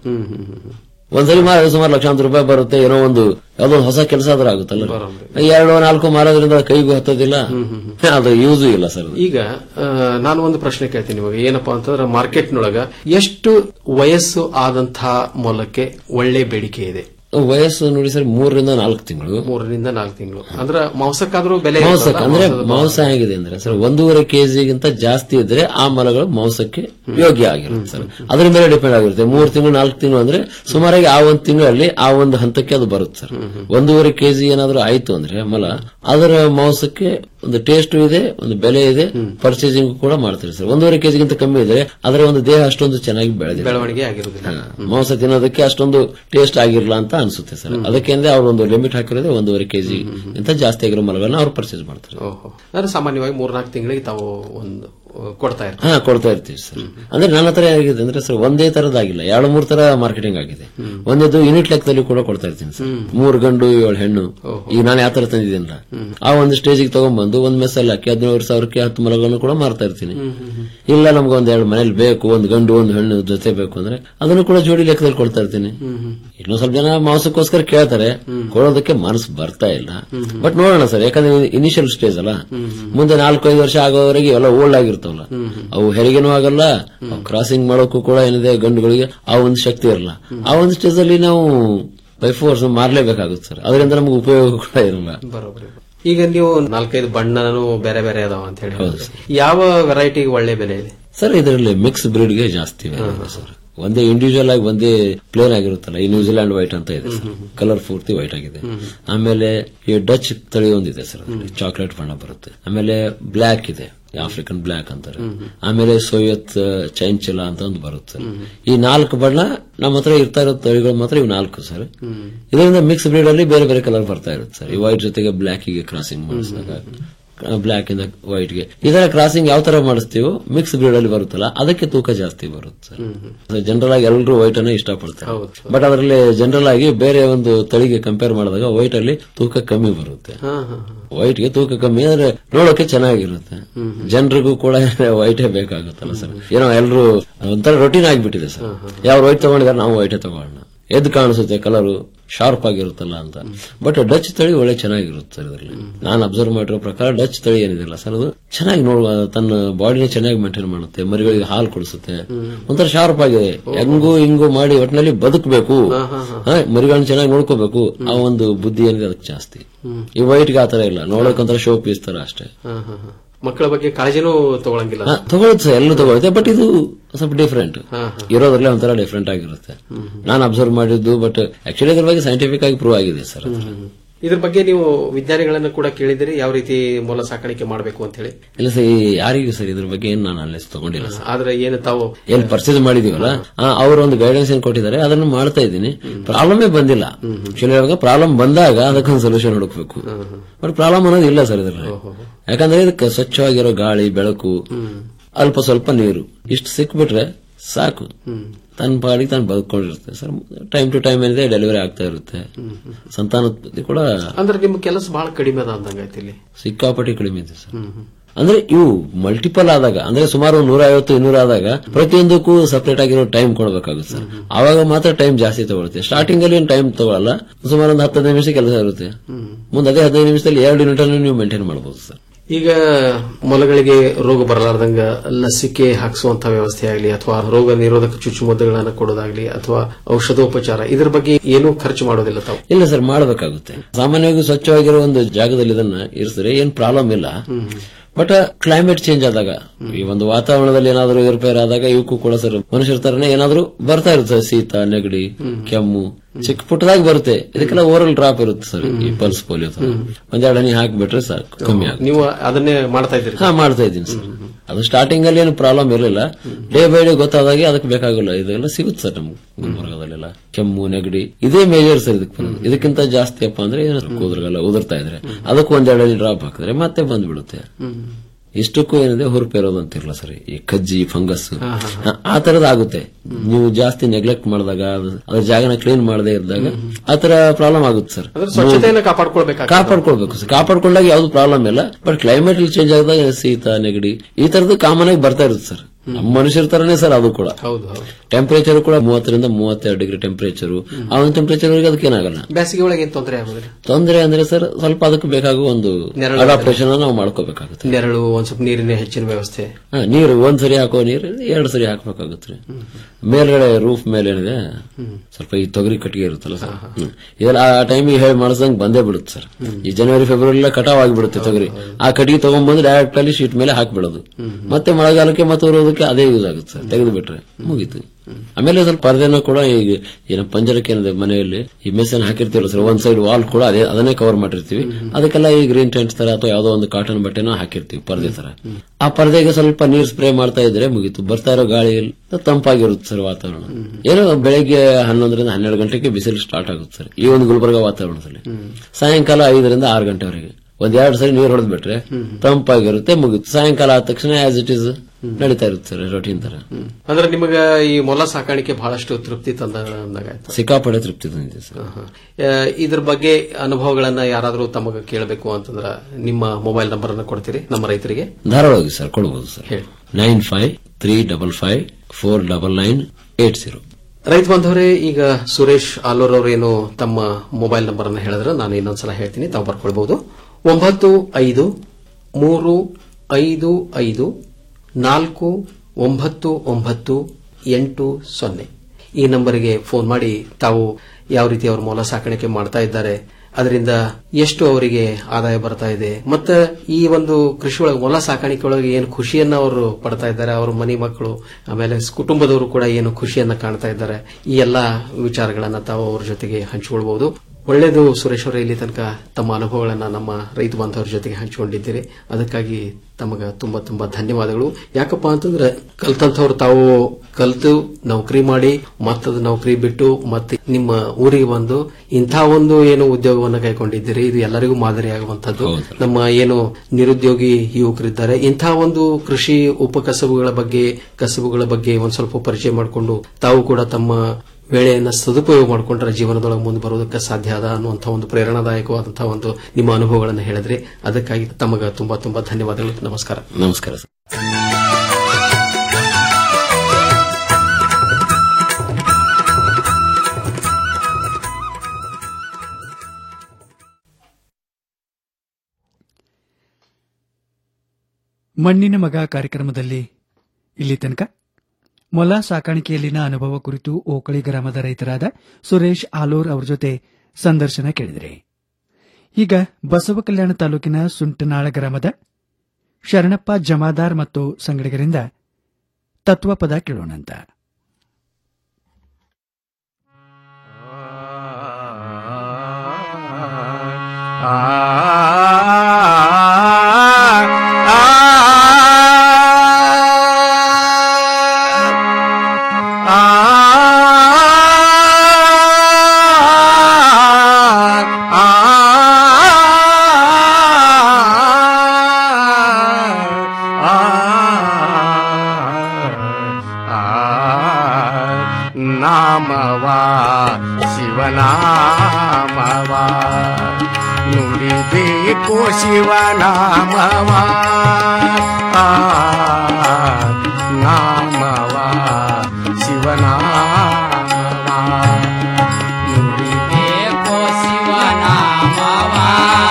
ಒಂದ್ಸಲಿ ಮಾರ ಸುಮಾರು ಲಕ್ಷಾಂತರ ರೂಪಾಯಿ ಬರುತ್ತೆ ಏನೋ ಒಂದು ಯಾವ್ದೋ ಒಂದು ಹೊಸ ಕೆಲಸ ಆದ್ರೂ ಆಗುತ್ತಲ್ಲ ಎರಡು ನಾಲ್ಕು ಮಾರೋದ್ರಿಂದ ಕೈಗೂ ಹತ್ತೋದಿಲ್ಲ ಅದು ಯೂಸು ಇಲ್ಲ ಸರ್ ಈಗ ಆ, ನಾನು ಒಂದು ಪ್ರಶ್ನೆ ಕೇಳ್ತೀನಿ ನಿಮಗೆ ಏನಪ್ಪಾ ಅಂತಂದ್ರೆ ಮಾರ್ಕೆಟ್ನೊಳಗ ಎಷ್ಟು ವಯಸ್ಸು ಆದಂತಹ ಮೊಲಕ್ಕೆ ಒಳ್ಳೆ ಬೇಡಿಕೆ ಇದೆ ವಯಸ್ಸು ನೋಡಿ ಸರ್ ಮೂರರಿಂದ ನಾಲ್ಕು ತಿಂಗಳು ಮೂರರಿಂದ ನಾಲ್ಕು ತಿಂಗಳು ಅಂದ್ರೆ ಮಾಂಸಕ್ಕಾದ್ರೂ ಬೆಲೆ ಮಾಂಸಕ್ಕೆ ಇರ್ತದಲ್ಲ? ಅಂದ್ರೆ ಮಾಂಸದ ಮಾಂಸ ಹೇಗಿದೆ ಅಂದ್ರೆ ಸರ್ ಒಂದೂವರೆ ಕೆಜಿಗಿಂತ ಜಾಸ್ತಿ ಇದ್ರೆ ಆ ಮಲಗಳು ಮಾಂಸಕ್ಕೆ ಯೋಗ್ಯ ಆಗಿರುತ್ತೆ ಸರ್ ಅದ್ರ ಮೇಲೆ ಡಿಪೆಂಡ್ ಆಗಿರುತ್ತೆ ಮೂರು ತಿಂಗಳು ನಾಲ್ಕು ತಿಂಗಳು ಅಂದ್ರೆ ಸುಮಾರಾಗಿ ಆ ಒಂದು ತಿಂಗಳಲ್ಲಿ ಆ ಒಂದು ಹಂತಕ್ಕೆ ಅದು ಬರುತ್ತೆ ಸರ್ ಒಂದೂವರೆ ಕೆಜಿ ಏನಾದ್ರೂ ಆಯ್ತು ಅಂದ್ರೆ ಮಲ ಅದರ ಮಾಂಸಕ್ಕೆ ಒಂದು ಟೇಸ್ಟ್ ಇದೆ ಒಂದು ಬೆಲೆ ಇದೆ ಪರ್ಚೇಸಿಂಗ್ ಕೂಡ ಮಾಡ್ತಾರೆ ಸರ್ ಒಂದೂವರೆ ಕೆಜಿಗಿಂತ ಕಮ್ಮಿ ಇದ್ರೆ ಅದರ ಒಂದು ದೇಹ ಅಷ್ಟೊಂದು ಚೆನ್ನಾಗಿ ಬೆಳೆದಿದೆ ಬೆಳವಣಿಗೆ ಆಗಿರುವುದಿಲ್ಲ ಮಾಂಸ ತಿನ್ನೋದಕ್ಕೆ ಅಷ್ಟೊಂದು ಟೇಸ್ಟ್ ಆಗಿರಲ್ಲ ಅಂತ ಅನ್ಸುತ್ತೆ ಸರ್ ಅದಕ್ಕೆ ಅವ್ರು ಒಂದು ಲಿಮಿಟ್ ಹಾಕಿರೋದೇ ಒಂದೂವರೆ ಕೆಜಿ ಇಂತ ಜಾಸ್ತಿ ಆಗಿರೋ ಮಲಗಳನ್ನ ಅವ್ರು ಪರ್ಚೇಸ್ ಮಾಡ್ತಾರೆ ಓಹೋ ಅಂದ್ರೆ ಸಾಮಾನ್ಯವಾಗಿ ಮೂರ್ನಾಲ್ಕು ತಿಂಗಳಿಗೆ ತಾವು ಒಂದು ಆ, ಕೊಡ್ತಾ ಇರ್ತಾರೆ ಹಾ ಕೊಡ್ತಾ ಇರ್ತೀವಿ ಸರ್ ಅಂದ್ರೆ ನನ್ನ ಹತ್ರ ಏನಾಗಿದೆ ಅಂದ್ರೆ ಸರ್ ಒಂದೇ ತರದಾಗಿಲ್ಲ ಎರಡು ಮೂರ್ ತರ ಮಾರ್ಕೆಟಿಂಗ್ ಆಗಿದೆ ಒಂದೇದು ಯೂನಿಟ್ ಲೆಕ್ಕದಲ್ಲಿ ಕೂಡ ಕೊಡ್ತಾ ಇರ್ತೀನಿ ಸರ್ ಮೂರು ಗಂಡು ಏಳು ಹೆಣ್ಣು ಈಗ ನಾನು ಯಾವ ತರ ತಂದಿದ್ದೀನಲ್ಲ ಆ ಒಂದು ಸ್ಟೇಜಿಗೆ ತಗೊಂಡ್ಬಂದು ಒಂದ್ ಮೆಸ್ಸಲ್ಲಿ ಹಾಕಿ ಹದಿನೇಳು ಸಾವಿರಕ್ಕೆ ಹತ್ತು ಮಲಗಳನ್ನು ಕೂಡ ಮಾರ್ತಾ ಇರ್ತೀನಿ ಇಲ್ಲ ನಮ್ಗೆ ಒಂದ್ ಎರಡು ಮನೇಲಿ ಬೇಕು ಒಂದು ಗಂಡು ಒಂದು ಹೆಣ್ಣು ಜೊತೆ ಬೇಕು ಅಂದ್ರೆ ಅದನ್ನು ಕೂಡ ಜೋಡಿ ಲೆಕ್ಕದಲ್ಲಿ ಕೊಡ್ತಾ ಇರ್ತೀನಿ ಇನ್ನೂ ಸ್ವಲ್ಪ ಜನ ಮಾಂಸಕ್ಕೋಸ್ಕರ ಕೇಳ್ತಾರೆ ಕೊಡೋದಕ್ಕೆ ಮನಸ್ಸು ಬರ್ತಾ ಇಲ್ಲ ಬಟ್ ನೋಡೋಣ ಸರ್ ಯಾಕಂದ್ರೆ ಇನಿಷಿಯಲ್ ಸ್ಟೇಜ್ ಅಲ್ಲ ಮುಂದೆ ನಾಲ್ಕೈದು ವರ್ಷ ಆಗೋವರೆಗೆ ಎಲ್ಲ ಓಲ್ಡ್ ಆಗಿರ್ತಾವಲ್ಲ ಅವು ಹೆರಿಗೆನೂ ಆಗಲ್ಲ ಕ್ರಾಸಿಂಗ್ ಮಾಡೋಕ್ಕೂ ಕೂಡ ಏನಿದೆ ಗಂಡುಗಳಿಗೆ ಆ ಒಂದು ಶಕ್ತಿ ಇರಲ್ಲ ಆ ಒಂದು ಸ್ಟೇಜ್ ಅಲ್ಲಿ ನಾವು ಬೈ ಫೋರ್ಸ್ ಮಾರ್ಲೇಬೇಕಾಗುತ್ತೆ ಸರ್ ಅದರಿಂದ ನಮ್ಗೆ ಉಪಯೋಗ ಕೂಡ ಇರಲ್ಲ ಬರೋಬ್ಬರಿ ಈಗ ನೀವು ನಾಲ್ಕೈದು ಬಣ್ಣನೂ ಬೇರೆ ಬೇರೆ ಅದಾವ ಅಂತ ಹೇಳಿ ಹೇಳಿದ್ರಿ. ಯಾವ ವೆರೈಟಿಗೆ ಒಳ್ಳೆ ಬೆಲೆ ಇದೆ ಸರ್ ಇದರಲ್ಲಿ ಮಿಕ್ಸ್ ಬ್ರೀಡ್ಗೆ ಜಾಸ್ತಿ value ಇದೆ ಸರ್ ಒಂದೇ ಇಂಡಿವಿಜುವಲ್ ಆಗಿ ಒಂದೇ ಪ್ಲೇನ್ ಆಗಿರುತ್ತಲ್ಲ ಈ ನ್ಯೂಜಿಲೆಂಡ್ ವೈಟ್ ಅಂತ ಇದೆ ಸರ್ ಕಲರ್ ಪೂರ್ತಿ ವೈಟ್ ಆಗಿದೆ ಆಮೇಲೆ ಈ ಡಚ್ ತಳಿ ಒಂದಿದೆ ಸರ್ ಚಾಕ್ಲೇಟ್ ಬಣ್ಣ ಬರುತ್ತೆ ಆಮೇಲೆ ಬ್ಲ್ಯಾಕ್ ಇದೆ ಆಫ್ರಿಕನ್ ಬ್ಲ್ಯಾಕ್ ಅಂತಾರೆ ಆಮೇಲೆ ಸೋವಿಯತ್ ಚೈನ್ ಚಿಲ ಅಂತ ಒಂದು ಬರುತ್ತೆ ಸರ್ ಈ ನಾಲ್ಕು ಬಣ್ಣ ನಮ್ಮ ಹತ್ರ ಇರ್ತಾ ಇರೋ ತಳಿಗಳು ಮಾತ್ರ ಇವು ನಾಲ್ಕು ಸರ್ ಇದರಿಂದ ಮಿಕ್ಸ್ ಬ್ರೀಡ್ ಅಲ್ಲಿ ಬೇರೆ ಬೇರೆ ಕಲರ್ ಬರ್ತಾ ಇರುತ್ತೆ ಸರ್ ಈ ವೈಟ್ ಜೊತೆಗೆ ಬ್ಲ್ಯಾಕ್ ಗೆ ಕ್ರಾಸಿಂಗ್ ಮಾಡಿಸಿದಾಗ ಬ್ಲ್ಯಾಕ್ ಇಂದ ವೈಟ್ ಗೆ ಇದರ ಕ್ರಾಸಿಂಗ್ ಯಾವ ತರ ಮಾಡಿಸ್ತೀವೋ ಮಿಕ್ಸ್ ಬ್ರೀಡ್ ಅಲ್ಲಿ ಬರುತ್ತಲ್ಲ ಅದಕ್ಕೆ ತೂಕ ಜಾಸ್ತಿ ಬರುತ್ತೆ ಸರ್ ಜನರಲ್ ಆಗಿ ಎಲ್ಲರೂ ವೈಟ್ ಅನ್ನ ಇಷ್ಟಪಡ್ತಾರೆ ಬಟ್ ಅದರಲ್ಲಿ ಜನರಲ್ ಆಗಿ ಬೇರೆ ಒಂದು ತಳಿಗೆ ಕಂಪೇರ್ ಮಾಡಿದಾಗ ವೈಟ್ ಅಲ್ಲಿ ತೂಕ ಕಮ್ಮಿ ಬರುತ್ತೆ ವೈಟ್ ಗೆ ತೂಕ ಕಮ್ಮಿ ಅಂದ್ರೆ ನೋಡೋಕೆ ಚೆನ್ನಾಗಿರುತ್ತೆ ಜನರಿಗೂ ಕೂಡ ವೈಟೇ ಬೇಕಾಗುತ್ತಲ್ಲ ಸರ್ ಏನೋ ಎಲ್ಲರೂ ಒಂಥರ ರೊಟೀನ್ ಆಗಿಬಿಟ್ಟಿದೆ ಸರ್ ಯಾವ ವೈಟ್ ತಗೊಂಡಿದ್ದಾರೆ ನಾವು ವೈಟೇ ತಗೊಳ್ಳೋಣ ಎದ್ದು ಕಾಣಿಸುತ್ತೆ ಕಲರು ಶಾರ್ಪ್ ಆಗಿರುತ್ತಲ್ಲ ಅಂತ ಬಟ್ ಡಚ್ ತಳಿ ಒಳ್ಳೆ ಚೆನ್ನಾಗಿರುತ್ತೆ ಸರ್ ಇದರಲ್ಲಿ ನಾನು ಅಬ್ಸರ್ವ್ ಮಾಡಿರೋ ಪ್ರಕಾರ ಡಚ್ ತಳಿ ಏನಿದೆಯಲ್ಲ ಸರ್ ಅದು ಚೆನ್ನಾಗಿ ನೋಡುವ ತನ್ನ ಬಾಡಿನ ಚೆನ್ನಾಗಿ ಮೇಂಟೈನ್ ಮಾಡುತ್ತೆ ಮರಿಗಳಿಗೆ ಹಾಲು ಕೊಡಿಸುತ್ತೆ ಒಂಥರ ಶಾರ್ಪ್ ಆಗಿದೆ ಹೆಂಗು ಹಿಂಗು ಮಾಡಿ ಒಟ್ಟಿನಲ್ಲಿ ಬದುಕಬೇಕು ಹಾ, ಮರಿಗಳನ್ನ ಚೆನ್ನಾಗಿ ನೋಡ್ಕೋಬೇಕು ಆ ಒಂದು ಬುದ್ಧಿ ಏನಿದೆ ಅದಕ್ಕೆ ಜಾಸ್ತಿ ಈ ವೈಟ್ಗೆ ಆತರ ಇಲ್ಲ ನೋಡೋಕಂತರ ಶೋ ಪೀಸ್ ತರ ಅಷ್ಟೇ ಹಾ, ಹಾ, ಹಾ. ಮಕ್ಕಳ ಬಗ್ಗೆ ಕಾಳಜಿನೂ ತಗೊಳಂಗಿಲ್ಲ ಹಾ, ತಗೊಳುತ್ತೆ ಸರ್ ಎಲ್ಲೂ ತಗೊಳುತ್ತೆ ಬಟ್ ಇದು ಸ್ವಲ್ಪ ಡಿಫ್ರೆಂಟ್ ಇರೋದ್ರಲ್ಲೇ ಒಂಥರ ಡಿಫ್ರೆಂಟ್ ಆಗಿರುತ್ತೆ ನಾನು ಅಬ್ಸರ್ವ್ ಮಾಡಿದ್ದು ಬಟ್ ಆಕ್ಚುಲಿ ಇದ್ರ ಬಗ್ಗೆ ಸೈಂಟಿಫಿಕ್ ಆಗಿ ಪ್ರೂವ್ ಆಗಿದೆ ಸರ್ ಇದ್ರ ಬಗ್ಗೆ ನೀವು ವಿಜ್ಞಾನಿಗಳನ್ನ ಕೂಡ ಕೇಳಿದಿರಿ ಯಾವ ರೀತಿ ಮೊಲ ಸಾಕಾಣಿಕೆ ಮಾಡಬೇಕು ಅಂತ ಹೇಳಿ ಇಲ್ಲ ಸರ್ ಈ ಯಾರಿಗೂ ಸರ್ ಇದ್ರ ಬಗ್ಗೆ ಏನು ನಾನು ಅಲ್ಲೇ ತಗೊಂಡಿಲ್ಲ ಸರ್ ಆದ್ರೆ ಏನು ತಾವು ಏನ್ ಪರ್ಚೇಸ್ ಮಾಡಿದೀವಲ್ಲ ಅವರು ಒಂದು ಗೈಡೆನ್ಸ್ ಏನ್ ಕೊಟ್ಟಿದ್ದಾರೆ ಅದನ್ನು ಮಾಡ್ತಾ ಇದ್ದೀನಿ ಪ್ರಾಬ್ಲಮೇ ಬಂದಿಲ್ಲ ಆಕ್ಚುಲಿ ಇವಾಗ ಪ್ರಾಬ್ಲಮ್ ಬಂದಾಗ ಅದಕ್ಕೊಂದು ಸೊಲ್ಯೂಷನ್ ಹುಡುಕ್ಬೇಕು ಬಟ್ ಪ್ರಾಬ್ಲಮ್ ಅನ್ನೋದು ಇಲ್ಲ ಸರ್ ಇದರಲ್ಲಿ ಯಾಕಂದ್ರೆ ಇದಕ್ಕೆ ಸ್ವಚ್ಛವಾಗಿರೋ ಗಾಳಿ ಬೆಳಕು ಅಲ್ಪ ಸ್ವಲ್ಪ ನೀರು ಇಷ್ಟು ಸಿಕ್ಬಿಟ್ರೆ ಸಾಕು ತನ್ನ ಪಾಡಿಗೆ ತಾನು ಬದುಕೊಂಡಿರುತ್ತೆ ಸರ್ ಟೈಮ್ ಟು ಟೈಮ್ ಏನಿದೆ ಡೆಲಿವರಿ ಆಗ್ತಾ ಇರುತ್ತೆ ಸಂತಾನೋತ್ಪತ್ತಿ ಕೂಡ ಅಂದ್ರೆ ನಿಮ್ ಕೆಲಸ ಬಹಳ ಕಡಿಮೆ ಅದ ಅಂದಂಗಾಯ್ತು ಇಲ್ಲಿ ಸಿಕ್ಕಾಪಟ್ಟಿ ಕಡಿಮೆ ಇದೆ ಸರ್ ಅಂದ್ರೆ ಇವು ಮಲ್ಟಿಪಲ್ ಆದಾಗ ಅಂದ್ರೆ ಸುಮಾರು ನೂರ ಐವತ್ತು ಇನ್ನೂರ ಆದಾಗ ಪ್ರತಿಯೊಂದಕ್ಕೂ ಸಪರೇಟ್ ಆಗಿರೋ ಟೈಮ್ ಕೊಡಬೇಕಾಗುತ್ತೆ ಸರ್ ಆವಾಗ ಮಾತ್ರ ಟೈಮ್ ಜಾಸ್ತಿ ತಗೊಳುತ್ತೆ ಸ್ಟಾರ್ಟಿಂಗ್ ಅಲ್ಲಿ ಟೈಮ್ ತಗೊಳ್ಳಲ್ಲ ಸುಮಾರು ಒಂದು ಹತ್ತು ಹದಿನೈದು ನಿಮಿಷ ಕೆಲಸ ಇರುತ್ತೆ ಮುಂದೆ ಅದೇ ಹದಿನೈದು ನಿಮಿಷದಲ್ಲಿ ಎರಡು ಯೂನಿಟ್ ಅನ್ನು ನೀವು ಮೇಂಟೈನ್ ಮಾಡಬಹುದು ಸರ್ ಈಗ ಮೊಲಗಳಿಗೆ ರೋಗ ಬರಲಾರ್ದಂಗ ಲಸಿಕೆ ಹಾಕಿಸುವಂತ ವ್ಯವಸ್ಥೆ ಆಗಲಿ ಅಥವಾ ರೋಗ ನಿರೋಧಕ ಚುಚ್ಚುಮದ್ದುಗಳನ್ನ ಕೊಡೋದಾಗ್ಲಿ ಅಥವಾ ಔಷಧೋಪಚಾರ ಇದ್ರ ಬಗ್ಗೆ ಏನೂ ಖರ್ಚು ಮಾಡೋದಿಲ್ಲ ತಾವು ಇಲ್ಲ ಸರ್ ಮಾಡಬೇಕಾಗುತ್ತೆ ಸಾಮಾನ್ಯವಾಗಿ ಸ್ವಚ್ಛವಾಗಿರೋ ಒಂದು ಜಾಗದಲ್ಲಿ ಇದನ್ನ ಇರಿಸಿದ್ರೆ ಏನ್ ಪ್ರಾಬ್ಲಮ್ ಇಲ್ಲ ಬಟ್ ಕ್ಲೈಮೇಟ್ ಚೇಂಜ್ ಆದಾಗ ಈ ಒಂದು ವಾತಾವರಣದಲ್ಲಿ ಏನಾದ್ರೂ ಏರ್ಪೇರ್ ಆದಾಗ ಇವಕ್ಕೂ ಕೂಡ ಸರ್ ಮನುಷ್ಯರ ತರನೇ ಏನಾದ್ರೂ ಬರ್ತಾ ಇರುತ್ತೆ ಸರ್ ಶೀತ ನೆಗಡಿ ಕೆಮ್ಮು ಚಿಕ್ಕ ಪುಟ್ಟದಾಗ ಬರುತ್ತೆ ಇದಕ್ಕೆಲ್ಲ ಓರಲ್ ಡ್ರಾಪ್ ಇರುತ್ತೆ ಸರ್ ಈ ಪಲ್ಸ್ ಪೋಲಿಯೋ ತರ ಒಂದೆರಡು ಹನಿ ಹಾಕ್ಬಿಟ್ರೆ ಸಾಕು ಕಮ್ಮಿ ಆಗುತ್ತೆ ನೀವು ಅದನ್ನೇ ಮಾಡ್ತಾ ಇದ್ದೀರಿ ಹಾ ಮಾಡ್ತಾ ಇದ್ದೀನಿ ಸರ್ ಅದು ಸ್ಟಾರ್ಟಿಂಗ್ ಅಲ್ಲಿ ಏನು ಪ್ರಾಬ್ಲಮ್ ಇರಲಿಲ್ಲ ಡೇ ಬೈ ಡೇ ಗೊತ್ತಾದಾಗೆ ಅದಕ್ಕೆ ಬೇಕಾಗಲ್ಲ ಇದೆಲ್ಲ ಸಿಗುತ್ತೆ ಸರ್ ನಮ್ಗೆ ಗುಲ್ಬರ್ಗದಲ್ಲೆಲ್ಲ ಕೆಮ್ಮು ನೆಗಡಿ ಇದೇ ಮೇಜರ್ ಸರ್ ಇದಕ್ಕೆ ಬರೋದು. ಇದಕ್ಕಿಂತ ಜಾಸ್ತಿ ಅಪ್ಪ ಅಂದ್ರೆ ಏನಾದ್ರು ಕೂದಲೆಲ್ಲ ಉದುರ್ತಾ ಇದ್ರೆ ಅದಕ್ಕೂ ಒಂದೆರಡು ಡ್ರಾಪ್ ಹಾಕಿದ್ರೆ ಮತ್ತೆ ಬಂದ್ಬಿಡುತ್ತೆ ಇಷ್ಟಕ್ಕೂ ಏನಿದೆ ಹುರುಪೇರೋದು ಅಂತಿರಲ್ಲ ಸರ್ ಈ ಕಜ್ಜಿ ಫಂಗಸ್ ಆ ತರದ್ ಆಗುತ್ತೆ ನೀವು ಜಾಸ್ತಿ ನೆಗ್ಲೆಕ್ಟ್ ಮಾಡಿದಾಗ ಅದು- ಅದ್ರ ಜಾಗನ ಕ್ಲೀನ್ ಮಾಡದೇ ಇದ್ದಾಗ ಆ ತರ ಪ್ರಾಬ್ಲಮ್ ಆಗುತ್ತೆ ಸರ್ ಅಂದ್ರೆ ಸ್ವಚ್ಛತೆಯನ್ನ ಕಾಪಾಡ್ಕೊಳ್ಬೇಕಾಗ್ತದೆ ಕಾಪಾಡ್ಕೊಳ್ಬೇಕು ಸರ್ ಕಾಪಾಡ್ಕೊಂಡಾಗ ಯಾವ್ದು ಪ್ರಾಬ್ಲಮ್ ಇಲ್ಲ ಬಟ್ ಕ್ಲೈಮೇಟ್ ಚೇಂಜ್ ಆದಾಗ ಶೀತ ನೆಗಡಿ ಈ ತರದ್ದು ಕಾಮನ್ ಆಗಿ ಬರ್ತಾ ಇರುತ್ತೆ ಸರ್ ನಮ್ಮ ಮನುಷ್ಯರ ತರನೇ ಸರ್ ಅದು ಕೂಡ ಹೌದು ಹೌದು ಟೆಂಪರೇಚರ್ ಕೂಡ ಮೂವತ್ತರಿಂದ ಮೂವತ್ತೆರಡು ಡಿಗ್ರಿ ಟೆಂಪರೇಚರ್ ಆ ಒಂದು ಟೆಂಪರೇಚರ್ ಅದಕ್ಕೆ ಏನಾಗಲ್ಲ ಬೇಸಿಗೆ ಒಳಗೆ ಏನ್ ತೊಂದರೆ ಆಗೋದಿಲ್ಲ ತೊಂದರೆ ಅಂದ್ರೆ ಸರ್ ಸ್ವಲ್ಪ ಅದಕ್ಕೆ ಬೇಕಾಗುವ ಒಂದು ನೆರಳು ಅಡಾಪ್ಟೇಷನ್ ನಾವು ಮಾಡ್ಕೋಬೇಕಾಗುತ್ತೆ ನೆರಳು ಒಂದ್ ಸ್ವಲ್ಪ ನೀರಿನ ಹೆಚ್ಚಿನ ವ್ಯವಸ್ಥೆ ಹಾ, ನೀರು ಒಂದ್ ಸರಿ ಹಾಕೋ ನೀರು ಎರಡು ಸರಿ ಹಾಕ್ಬೇಕಾಗುತ್ತೆ ರೀ ಮೇಲ್ಗಡೆ ರೂಫ್ ಮೇಲೆ ಏನಿದೆ ಸ್ವಲ್ಪ ಈ ತೊಗರಿ ಕಟ್ಟಿಗೆ ಇರುತ್ತಲ್ಲ ಸರ್ ಹ್ಮ್. ಇದೆಲ್ಲ ಆ ಟೈಮಿಗೆ ಹೇಳಿ ಮಾಡಿಸಂಗ್ ಬಂದೇ ಬಿಡುತ್ತೆ ಸರ್ ಈ ಜನವರಿ ಫೆಬ್ರವರಿ ಎಲ್ಲ ಕಟಾವ್ ಆಗಿಬಿಡುತ್ತೆ ತೊಗರಿ ಆ ಕಟ್ಟಿಗೆ ತಗೊಂಡ್ಬಂದು ಡೈರೆಕ್ಟ್ ಅಲ್ಲಿ ಶೀಟ್ ಮೇಲೆ ಹಾಕ್ಬಿಡೋದು ಮತ್ತೆ ಮಳೆಗಾಲಕ್ಕೆ ಮತ್ತೆ ಬರೋದಕ್ಕೆ ಅದೇ ಯೂಸ್ ಆಗುತ್ತೆ ಸರ್ ತೆಗೆದು ಬಿಟ್ರೆ ಮುಗೀತು ಆಮೇಲೆ ಸ್ವಲ್ಪ ಪರದೆನೂ ಕೂಡ ಈಗ ಏನ ಪಂಜರಕ್ಕೆ ಏನಿದೆ ಮನೆಯಲ್ಲಿ ಈ ಮೆಸನ್ ಹಾಕಿರ್ತೀವಲ್ಲ ಸರ್ ಒಂದ್ ಸೈಡ್ ವಾಲ್ ಕೂಡ ಅದೇ ಅದನ್ನೇ ಕವರ್ ಮಾಡಿರ್ತೀವಿ ಅದಕ್ಕೆಲ್ಲ ಈ ಗ್ರೀನ್ ಟೆಂಟ್ ತರ ಅಥವಾ ಯಾವ್ದೋ ಒಂದು ಕಾಟನ್ ಬಟ್ಟೆನೋ ಹಾಕಿರ್ತೀವಿ ಪರದೆ ತರ ಆ ಪರದೆಗೆ ಸ್ವಲ್ಪ ನೀರ್ ಸ್ಪ್ರೇ ಮಾಡ್ತಾ ಇದ್ರೆ ಮುಗೀತು ಬರ್ತಾ ಇರೋ ಗಾಳಿ ತಂಪಾಗಿರುತ್ತೆ ಸರ್ ವಾತಾವರಣ ಏನೋ ಬೆಳಗ್ಗೆ ಹನ್ನೊಂದರಿಂದ ಹನ್ನೆರಡು ಗಂಟೆಗೆ ಬಿಸಿಲು ಸ್ಟಾರ್ಟ್ ಆಗುತ್ತೆ ಸರ್ ಈ ಒಂದು ಗುಲ್ಬರ್ಗ ವಾತಾವರಣದಲ್ಲಿ ಸಾಯಂಕಾಲ ಐದರಿಂದ ಆರು ಗಂಟೆವರೆಗೆ ಒಂದ್ ಎರಡು ಸರಿ ನೀರು ಹೊಡೆದ್ ಬಿಟ್ರೆ ತಂಪಾಗಿರುತ್ತೆ ಮುಗೀತು ಸಾಯಂಕಾಲ ಆದ ತಕ್ಷಣ ಆಸ್ ಇಟ್ ಇಸ್ ನಡೀತಾ ಇರುತ್ತೆ ಸರ್ ರೊಟೀನ್ ತರ ಅಂದ್ರೆ ನಿಮಗ ಈ ಮೊಲ ಸಾಕಾಣಿಕೆ ಬಹಳಷ್ಟು ತೃಪ್ತಿ ತಂದ ಅಂದಾಗಾಯ್ತು ಸಿಕ್ಕಾಪಡೆ ತೃಪ್ತಿ ತಂದಿದೆ ಸರ್ ಆ, ಇದ್ರ ಬಗ್ಗೆ ಅನುಭವಗಳನ್ನ ಯಾರಾದ್ರೂ ತಮಗ ಕೇಳಬೇಕು ಅಂತಂದ್ರ ನಿಮ್ಮ ಮೊಬೈಲ್ ನಂಬರ್ ಅನ್ನ ಕೊಡ್ತೀರಿ ನಮ್ಮ ರೈತರಿಗೆ ಧಾರಾಳವಾಗಿ ಸರ್ ಕೊಡಬಹುದು ಸರ್ ಹೇಳಿ. Nine five three double five four double nine eight zero ರೈತ ಬಂಧವರೇ ಈಗ ಸುರೇಶ್ ಆಲೂರ್ ಅವರೇನು ತಮ್ಮ ಮೊಬೈಲ್ ನಂಬರ್ ಅನ್ನ ಹೇಳಿದ್ರೆ ನಾನು ಇನ್ನೊಂದ್ಸಲ ಹೇಳ್ತೀನಿ ತಾವು ಬರ್ಕೊಳ್ಬಹುದು ಒಂಬತ್ತು ಐದು ಮೂರು ಐದು ಐದು ನಾಲ್ಕು ಒಂಬತ್ತು ಒಂಬತ್ತು ಎಂಟು ಸೊನ್ನೆ ಈ ನಂಬರಿಗೆ ಫೋನ್ ಮಾಡಿ ತಾವು ಯಾವ ರೀತಿ ಅವ್ರ ಮೊಲ ಸಾಕಾಣಿಕೆ ಮಾಡ್ತಾ ಇದ್ದಾರೆ ಅದರಿಂದ ಎಷ್ಟು ಅವರಿಗೆ ಆದಾಯ ಬರ್ತಾ ಇದೆ ಮತ್ತೆ ಈ ಒಂದು ಕೃಷಿ ಒಳಗೆ ಮೊಲ ಸಾಕಾಣಿಕೆ ಒಳಗೆ ಏನು ಖುಷಿಯನ್ನ ಅವರು ಪಡ್ತಾ ಇದ್ದಾರೆ ಅವ್ರ ಮನೆ ಮಕ್ಕಳು ಆಮೇಲೆ ಸ್- ಕುಟುಂಬದವರು ಕೂಡ ಏನು ಖುಷಿಯನ್ನ ಕಾಣ್ತಾ ಇದ್ದಾರೆ ಈ ಎಲ್ಲಾ ವಿಚಾರಗಳನ್ನ ತಾವು ಅವ್ರ ಜೊತೆಗೆ ಹಂಚಿಕೊಳ್ಬಹುದು ಒಳ್ಳೆಯದು ಸುರೇಶ್ ಅವರೇ ಇಲ್ಲಿ ತನಕ ತಮ್ಮ ಅನುಭವಗಳನ್ನ ನಮ್ಮ ರೈತ ಬಾಂಧವರ ಜೊತೆಗೆ ಹಂಚಿಕೊಂಡಿದ್ದೀರಿ ಅದಕ್ಕಾಗಿ ತಮಗ ತುಂಬಾ ತುಂಬಾ ಧನ್ಯವಾದಗಳು ಯಾಕಪ್ಪ ಅಂತಂದ್ರೆ ಕಲ್ತಂಥವ್ರು ತಾವು ಕಲ್ತು ನೌಕರಿ ಮಾಡಿ ಮತ್ತದ ನೌಕರಿ ಬಿಟ್ಟು ಮತ್ತೆ ನಿಮ್ಮ ಊರಿಗೆ ಬಂದು ಇಂಥ ಒಂದು ಏನು ಉದ್ಯೋಗವನ್ನ ಕೈಕೊಂಡಿದ್ದೀರಿ ಇದು ಎಲ್ಲರಿಗೂ ಮಾದರಿಯಾಗುವಂತದ್ದು ನಮ್ಮ ಏನು ನಿರುದ್ಯೋಗಿ ಯುವಕರಿದ್ದಾರೆ ಇಂಥ ಒಂದು ಕೃಷಿ ಉಪಕಸಬುಗಳ ಬಗ್ಗೆ ಕಸಬುಗಳ ಬಗ್ಗೆ ಒಂದ್ ಸ್ವಲ್ಪ ಪರಿಚಯ ಮಾಡಿಕೊಂಡು ತಾವು ಕೂಡ ತಮ್ಮ ವೇಳೆಯನ್ನ ಸದುಪಯೋಗ ಮಾಡಿಕೊಂಡ್ರೆ ಜೀವನದೊಳಗೆ ಮುಂದೆ ಬರೋದಕ್ಕೆ ಸಾಧ್ಯ ಅದ ಅನ್ನುವಂಥ ಒಂದು ಪ್ರೇರಣಾದಾಯಕವಾದಂತಹ ಒಂದು ನಿಮ್ಮ ಅನುಭವಗಳನ್ನು ಹೇಳಿದ್ರಿ ಅದಕ್ಕಾಗಿ ತಮಗ ತುಂಬಾ ತುಂಬಾ ಧನ್ಯವಾದಗಳು ನಮಸ್ಕಾರ ನಮಸ್ಕಾರ ಸರ್ ಮಣ್ಣಿನ ಮಗ ಕಾರ್ಯಕ್ರಮದಲ್ಲಿ ಇಲ್ಲಿ ತನಕ ಮೊಲ ಸಾಕಾಣಿಕೆಯಲ್ಲಿನ ಅನುಭವ ಕುರಿತು ಓಕಳಿ ಗ್ರಾಮದ ರೈತರಾದ ಸುರೇಶ್ ಆಲೂರ್ ಅವರ ಜೊತೆ ಸಂದರ್ಶನ ಕೇಳಿದರೆ ಈಗ ಬಸವ ಕಲ್ಯಾಣ ತಾಲೂಕಿನ ಸುಂಟನಾಳ ಗ್ರಾಮದ ಶರಣಪ್ಪ ಜಮಾದಾರ್ ಮತ್ತು ಸಂಗಡಿಗರಿಂದ ತತ್ವಪದ ಕೇಳೋಣಂತ ನಾಮವಾ ಶಿವನಾಮವಾ ನುಡಿಬೇಕು ಶಿವನಾಮವಾ ಆ, ನಾಮವಾ ಶಿವನಾಮವಾ ನುಡಿಬೇಕು ಶಿವನಾಮವಾ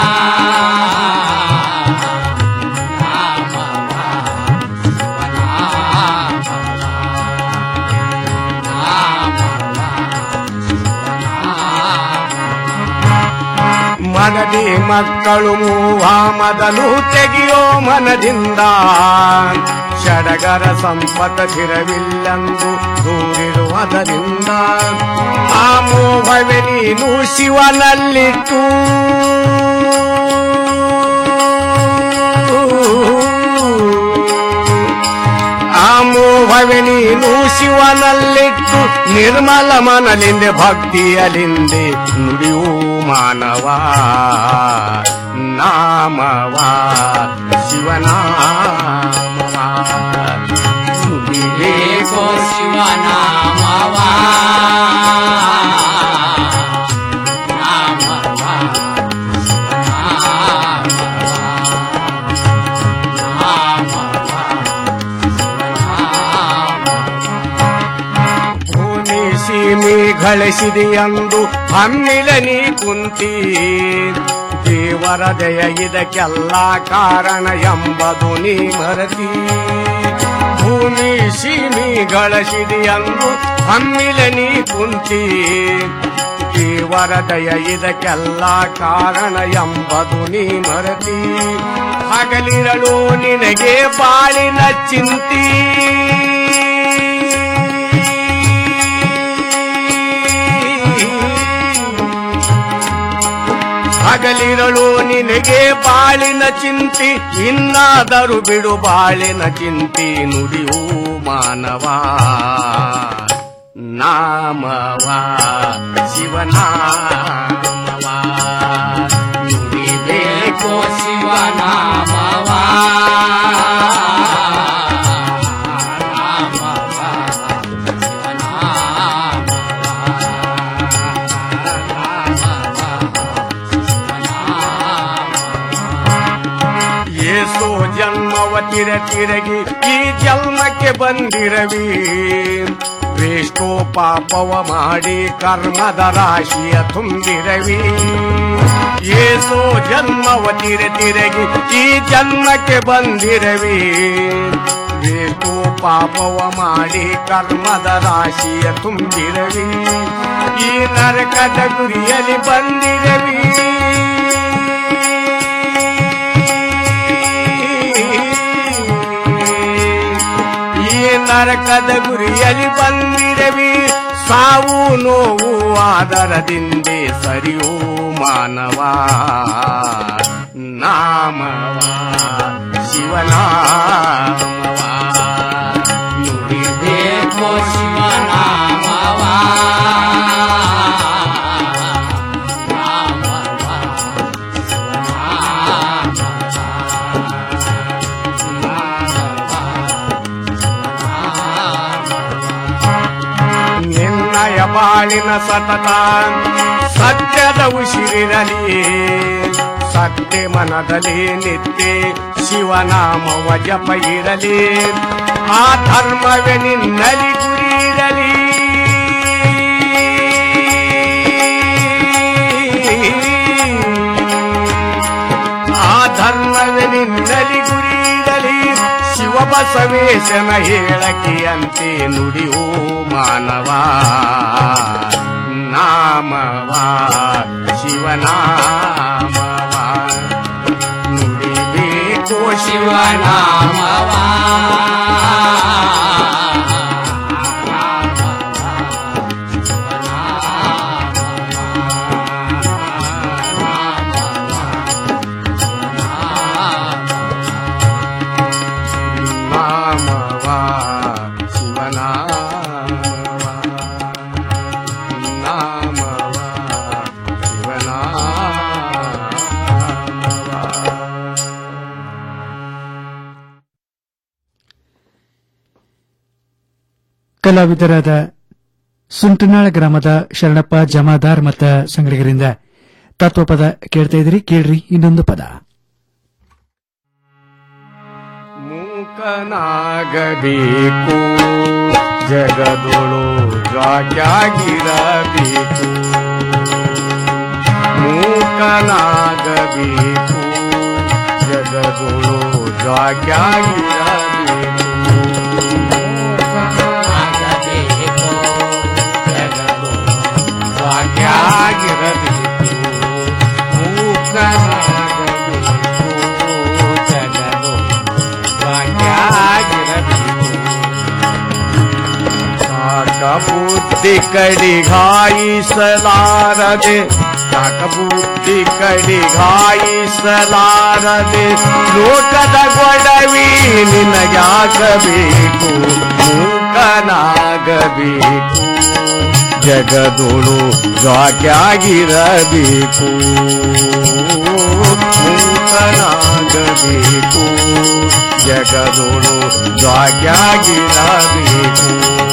ಮನದಿ ಮಕ್ಕಳು ಮೂವ ಮೊದಲು ತೆಗೆಯೋ ಮನದಿಂದ ಷಡಗರ ಸಂಪತ ತಿರವಿಲ್ಲಂದು ದೂರಿರುವುದರಿಂದ ಆ ಮೋಹವೇ ನೀನು ಶಿವನಲ್ಲಿಟ್ಟು ಆ ಮೋಹವೇ ನೀನು ಶಿವನಲ್ಲಿಟ್ಟು ನಿರ್ಮಲ ಮನಲಿಂದೆ ಭಕ್ತಿಯಲಿಂದೆ ನುಡಿಯೂ ಮಾನವ ನಾಮವ ಶಿವನಾಮವ ನುಡಿಬೇಕೋ ಶಿವನಾಮವ ಭೂಮಿ ಸೀಮಿ ಗಳಿಸಿದೆಯಂದು ಹಮ್ಮಿಲ ನೀ ಕುಂತಿ ದೇವರ ದಯ ಇದಕ್ಕೆಲ್ಲ ಕಾರಣ ಎಂಬುದು ನೀ ಮರತಿ ಭೂಮಿ ಸೀಮಿ ಗಳಿಸಿದೆಯಂದು ಹಮ್ಮಿಲ ನೀ ಕುಂತಿ ದೇವರ ದಯ ಇದಕ್ಕೆಲ್ಲ ಕಾರಣ ಎಂಬುದು ನೀ ಮರತಿ ಹಗಲಿರಳು ನಿನಗೆ ಬಾಳಿನ ಚಿಂತಿ ಹಗಲಿರಳು ನಿನಗೆ ಬಾಳಿನ ಚಿಂತಿ ಇನ್ನಾದರೂ ಬಿಡು ಬಾಳಿನ ಚಿಂತಿ ನುಡಿಯೂ ಮಾನವ ನಾಮವ ಶಿವನಾಮವ ನುಡಿಬೇಕೋ ಶಿವನಾಮವ ಏಸೋ ಜನ್ಮವ ತಿರ ತಿರಗಿ ಈ ಜನ್ಮಕ್ಕೆ ಬಂದಿರವಿ ವೇಷ್ಟೋ ಪಾಪವ ಮಾಡಿ ಕರ್ಮದ ರಾಶಿಯ ತುಂಬಿರವಿ ಏಸೋ ಜನ್ಮವ ತಿರ ತಿರಗಿ ಈ ಜನ್ಮಕ್ಕೆ ಬಂದಿರವಿ ವೇಷ್ಟೋ ಪಾಪವ ಮಾಡಿ ಕರ್ಮದ ರಾಶಿಯ ತುಂಬಿರವಿ ಈ ನರಕದ ಗುರಿಯಲ್ಲಿ ಬಂದಿರವಿ ಈ ನರಕದ ಗುರಿಯಲ್ಲಿ ಬಂದಿರವಿ ಸಾವು ನೋವು ಆದರದಿಂದೆ ಸರಿಯೋ ಮಾನವ ನಾಮವ ಶಿವನಾಮವ ನುಡಿಬೇಕೋ ಶಿವನಾಮವ ನಿನ್ನಯ ಬಾಳಿನ ಸತತ ಸತ್ಯದ ಉಸಿರಿರಲಿ ಸತ್ಯ ಮನದಲ್ಲಿ ನಿತ್ಯ ಶಿವನಾಮವ ಜಪ ಇರಲಿ ಆ ಧರ್ಮವೇ ನಿನ್ನಲಿ ಗುರಿ ಇರಲಿ ಆ ಧರ್ಮವೇ ನಿನ್ನಲಿ ಗುರಿ ಇರಲಿ ಶಿವ ಬಸವೇಶನ ಹೇಳಕಿಯಂತೆ ನುಡಿಯೋ ಮಾನವ ನಾಮವ ಶಿವನಾಮವ ನುಡಿಬೇಕು ಶಿವನಾಮವ ನಾಮವ ಶಿವನಾಮವ ನಾಮವ ಕಲಾವಿದರಾದ ಸುಂಟನಾಳ ಗ್ರಾಮದ ಶರಣಪ್ಪ ಜಮಾದಾರ್ ಮತ್ತ ಸಂಗಡಿಗರಿಂದ ತತ್ವಪದ ಕೇಳ್ತಾ ಇದ್ರಿ ಕೇಳ್ರಿ ಇನ್ನೊಂದು ಪದ ಮೂಕನಾಗಬೇಕು ಜಗದೊಳು ಜಾಗ್ಯಾಗಿರಬೇಕು ಮೂಕನಾಗಬೇಕು ಜಗದೊಳು ಜಾಗ್ಯಾಗಿರಬೇಕು ಮೂಕನಾಗಬೇಕು ಜಗದೊಳು ಜಾಗ್ಯಾಗಿರಬೇಕು ಮೂಕನಾಗಬೇಕು ಜಗದೊಳು ಭಾಗ್ಯಾಗಿರಬೇಕು ಬುದ್ಧಿ ಕಡಿಗಾಯಿಸಲಾರದೆ ಸಾಕ ಬುದ್ಧಿ ಕಡಿಗಾಯಿಸಲಾರದೆ ಲೋಕದ ಗೊಡವಿ ನಿನಗ್ಯಾಕಬೇಕು ಮೂಕನಾಗಬೇಕು ಜಗದೊಳು ಜಾಗ್ಯಾಗಿರಬೇಕು ಮೂಕನಾಗಬೇಕು ಜಗದೊಳು ಜಾಗ್ಯಾಗಿರಬೇಕು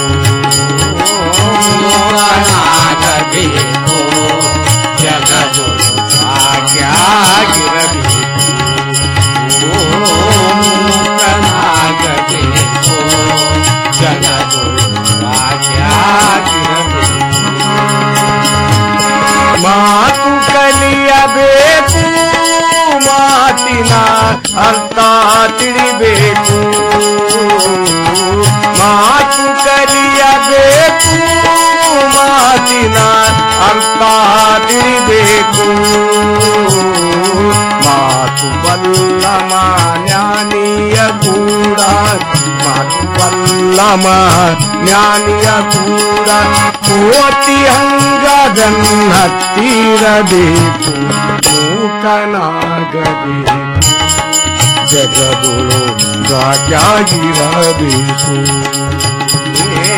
ಮೂಕನಾಗಬೇಕು ಜಗದೊಳು ಜಾಗ್ಯಾಗಿರಬೇಕು ಮೂಕನಾಗಬೇಕು ಜಗದೊಳು ಜಾಗ್ಯಾಗಿರಬೇಕು ಮಾತು ಕಲಿಯಬೇಕು ಮಾತಿನ ಅರ್ಥ ತಿಳಿಬೇಕು ಮಾತು ಕಲಿಯಬೇಕು ಮಾತಿನ ಅರ್ಥ ತಿಳಿಬೇಕು ಮಾತು ಬಲ್ಲ ಜ್ಞಾನಿಯ ಕೂಡ ಮಾತು ಬಲ್ಲಮ ಜ್ಞಾನಿಯ ಕೂಡ ಕೋಟಿ ಹಂಗದನ್ನತ್ತಿರಬೇಕು ಮೂಕನಾಗಬೇಕು ಜಗದೊಳು ರಾಜಾಗಿರಬೇಕು ಏ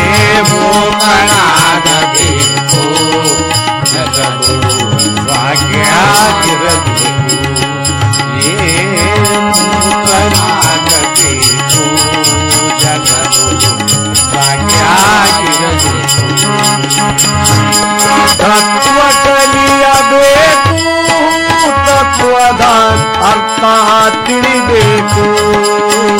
ಮೂಕನಾಗಬೇಕು ಜಗದೊಳು ರಾಜ್ಯಾಗಿರಬೇಕು ಏ ಮೂಕನಾಗಬೇಕು ಜಗದೊಳು ರಾಜ್ಯಾಗಿರಬೇಕು ತತ್ವ ಕಲಿಯಬೇಕು ತತ್ವದ ಅರ್ಥ ತಿಳಿಬೇಕು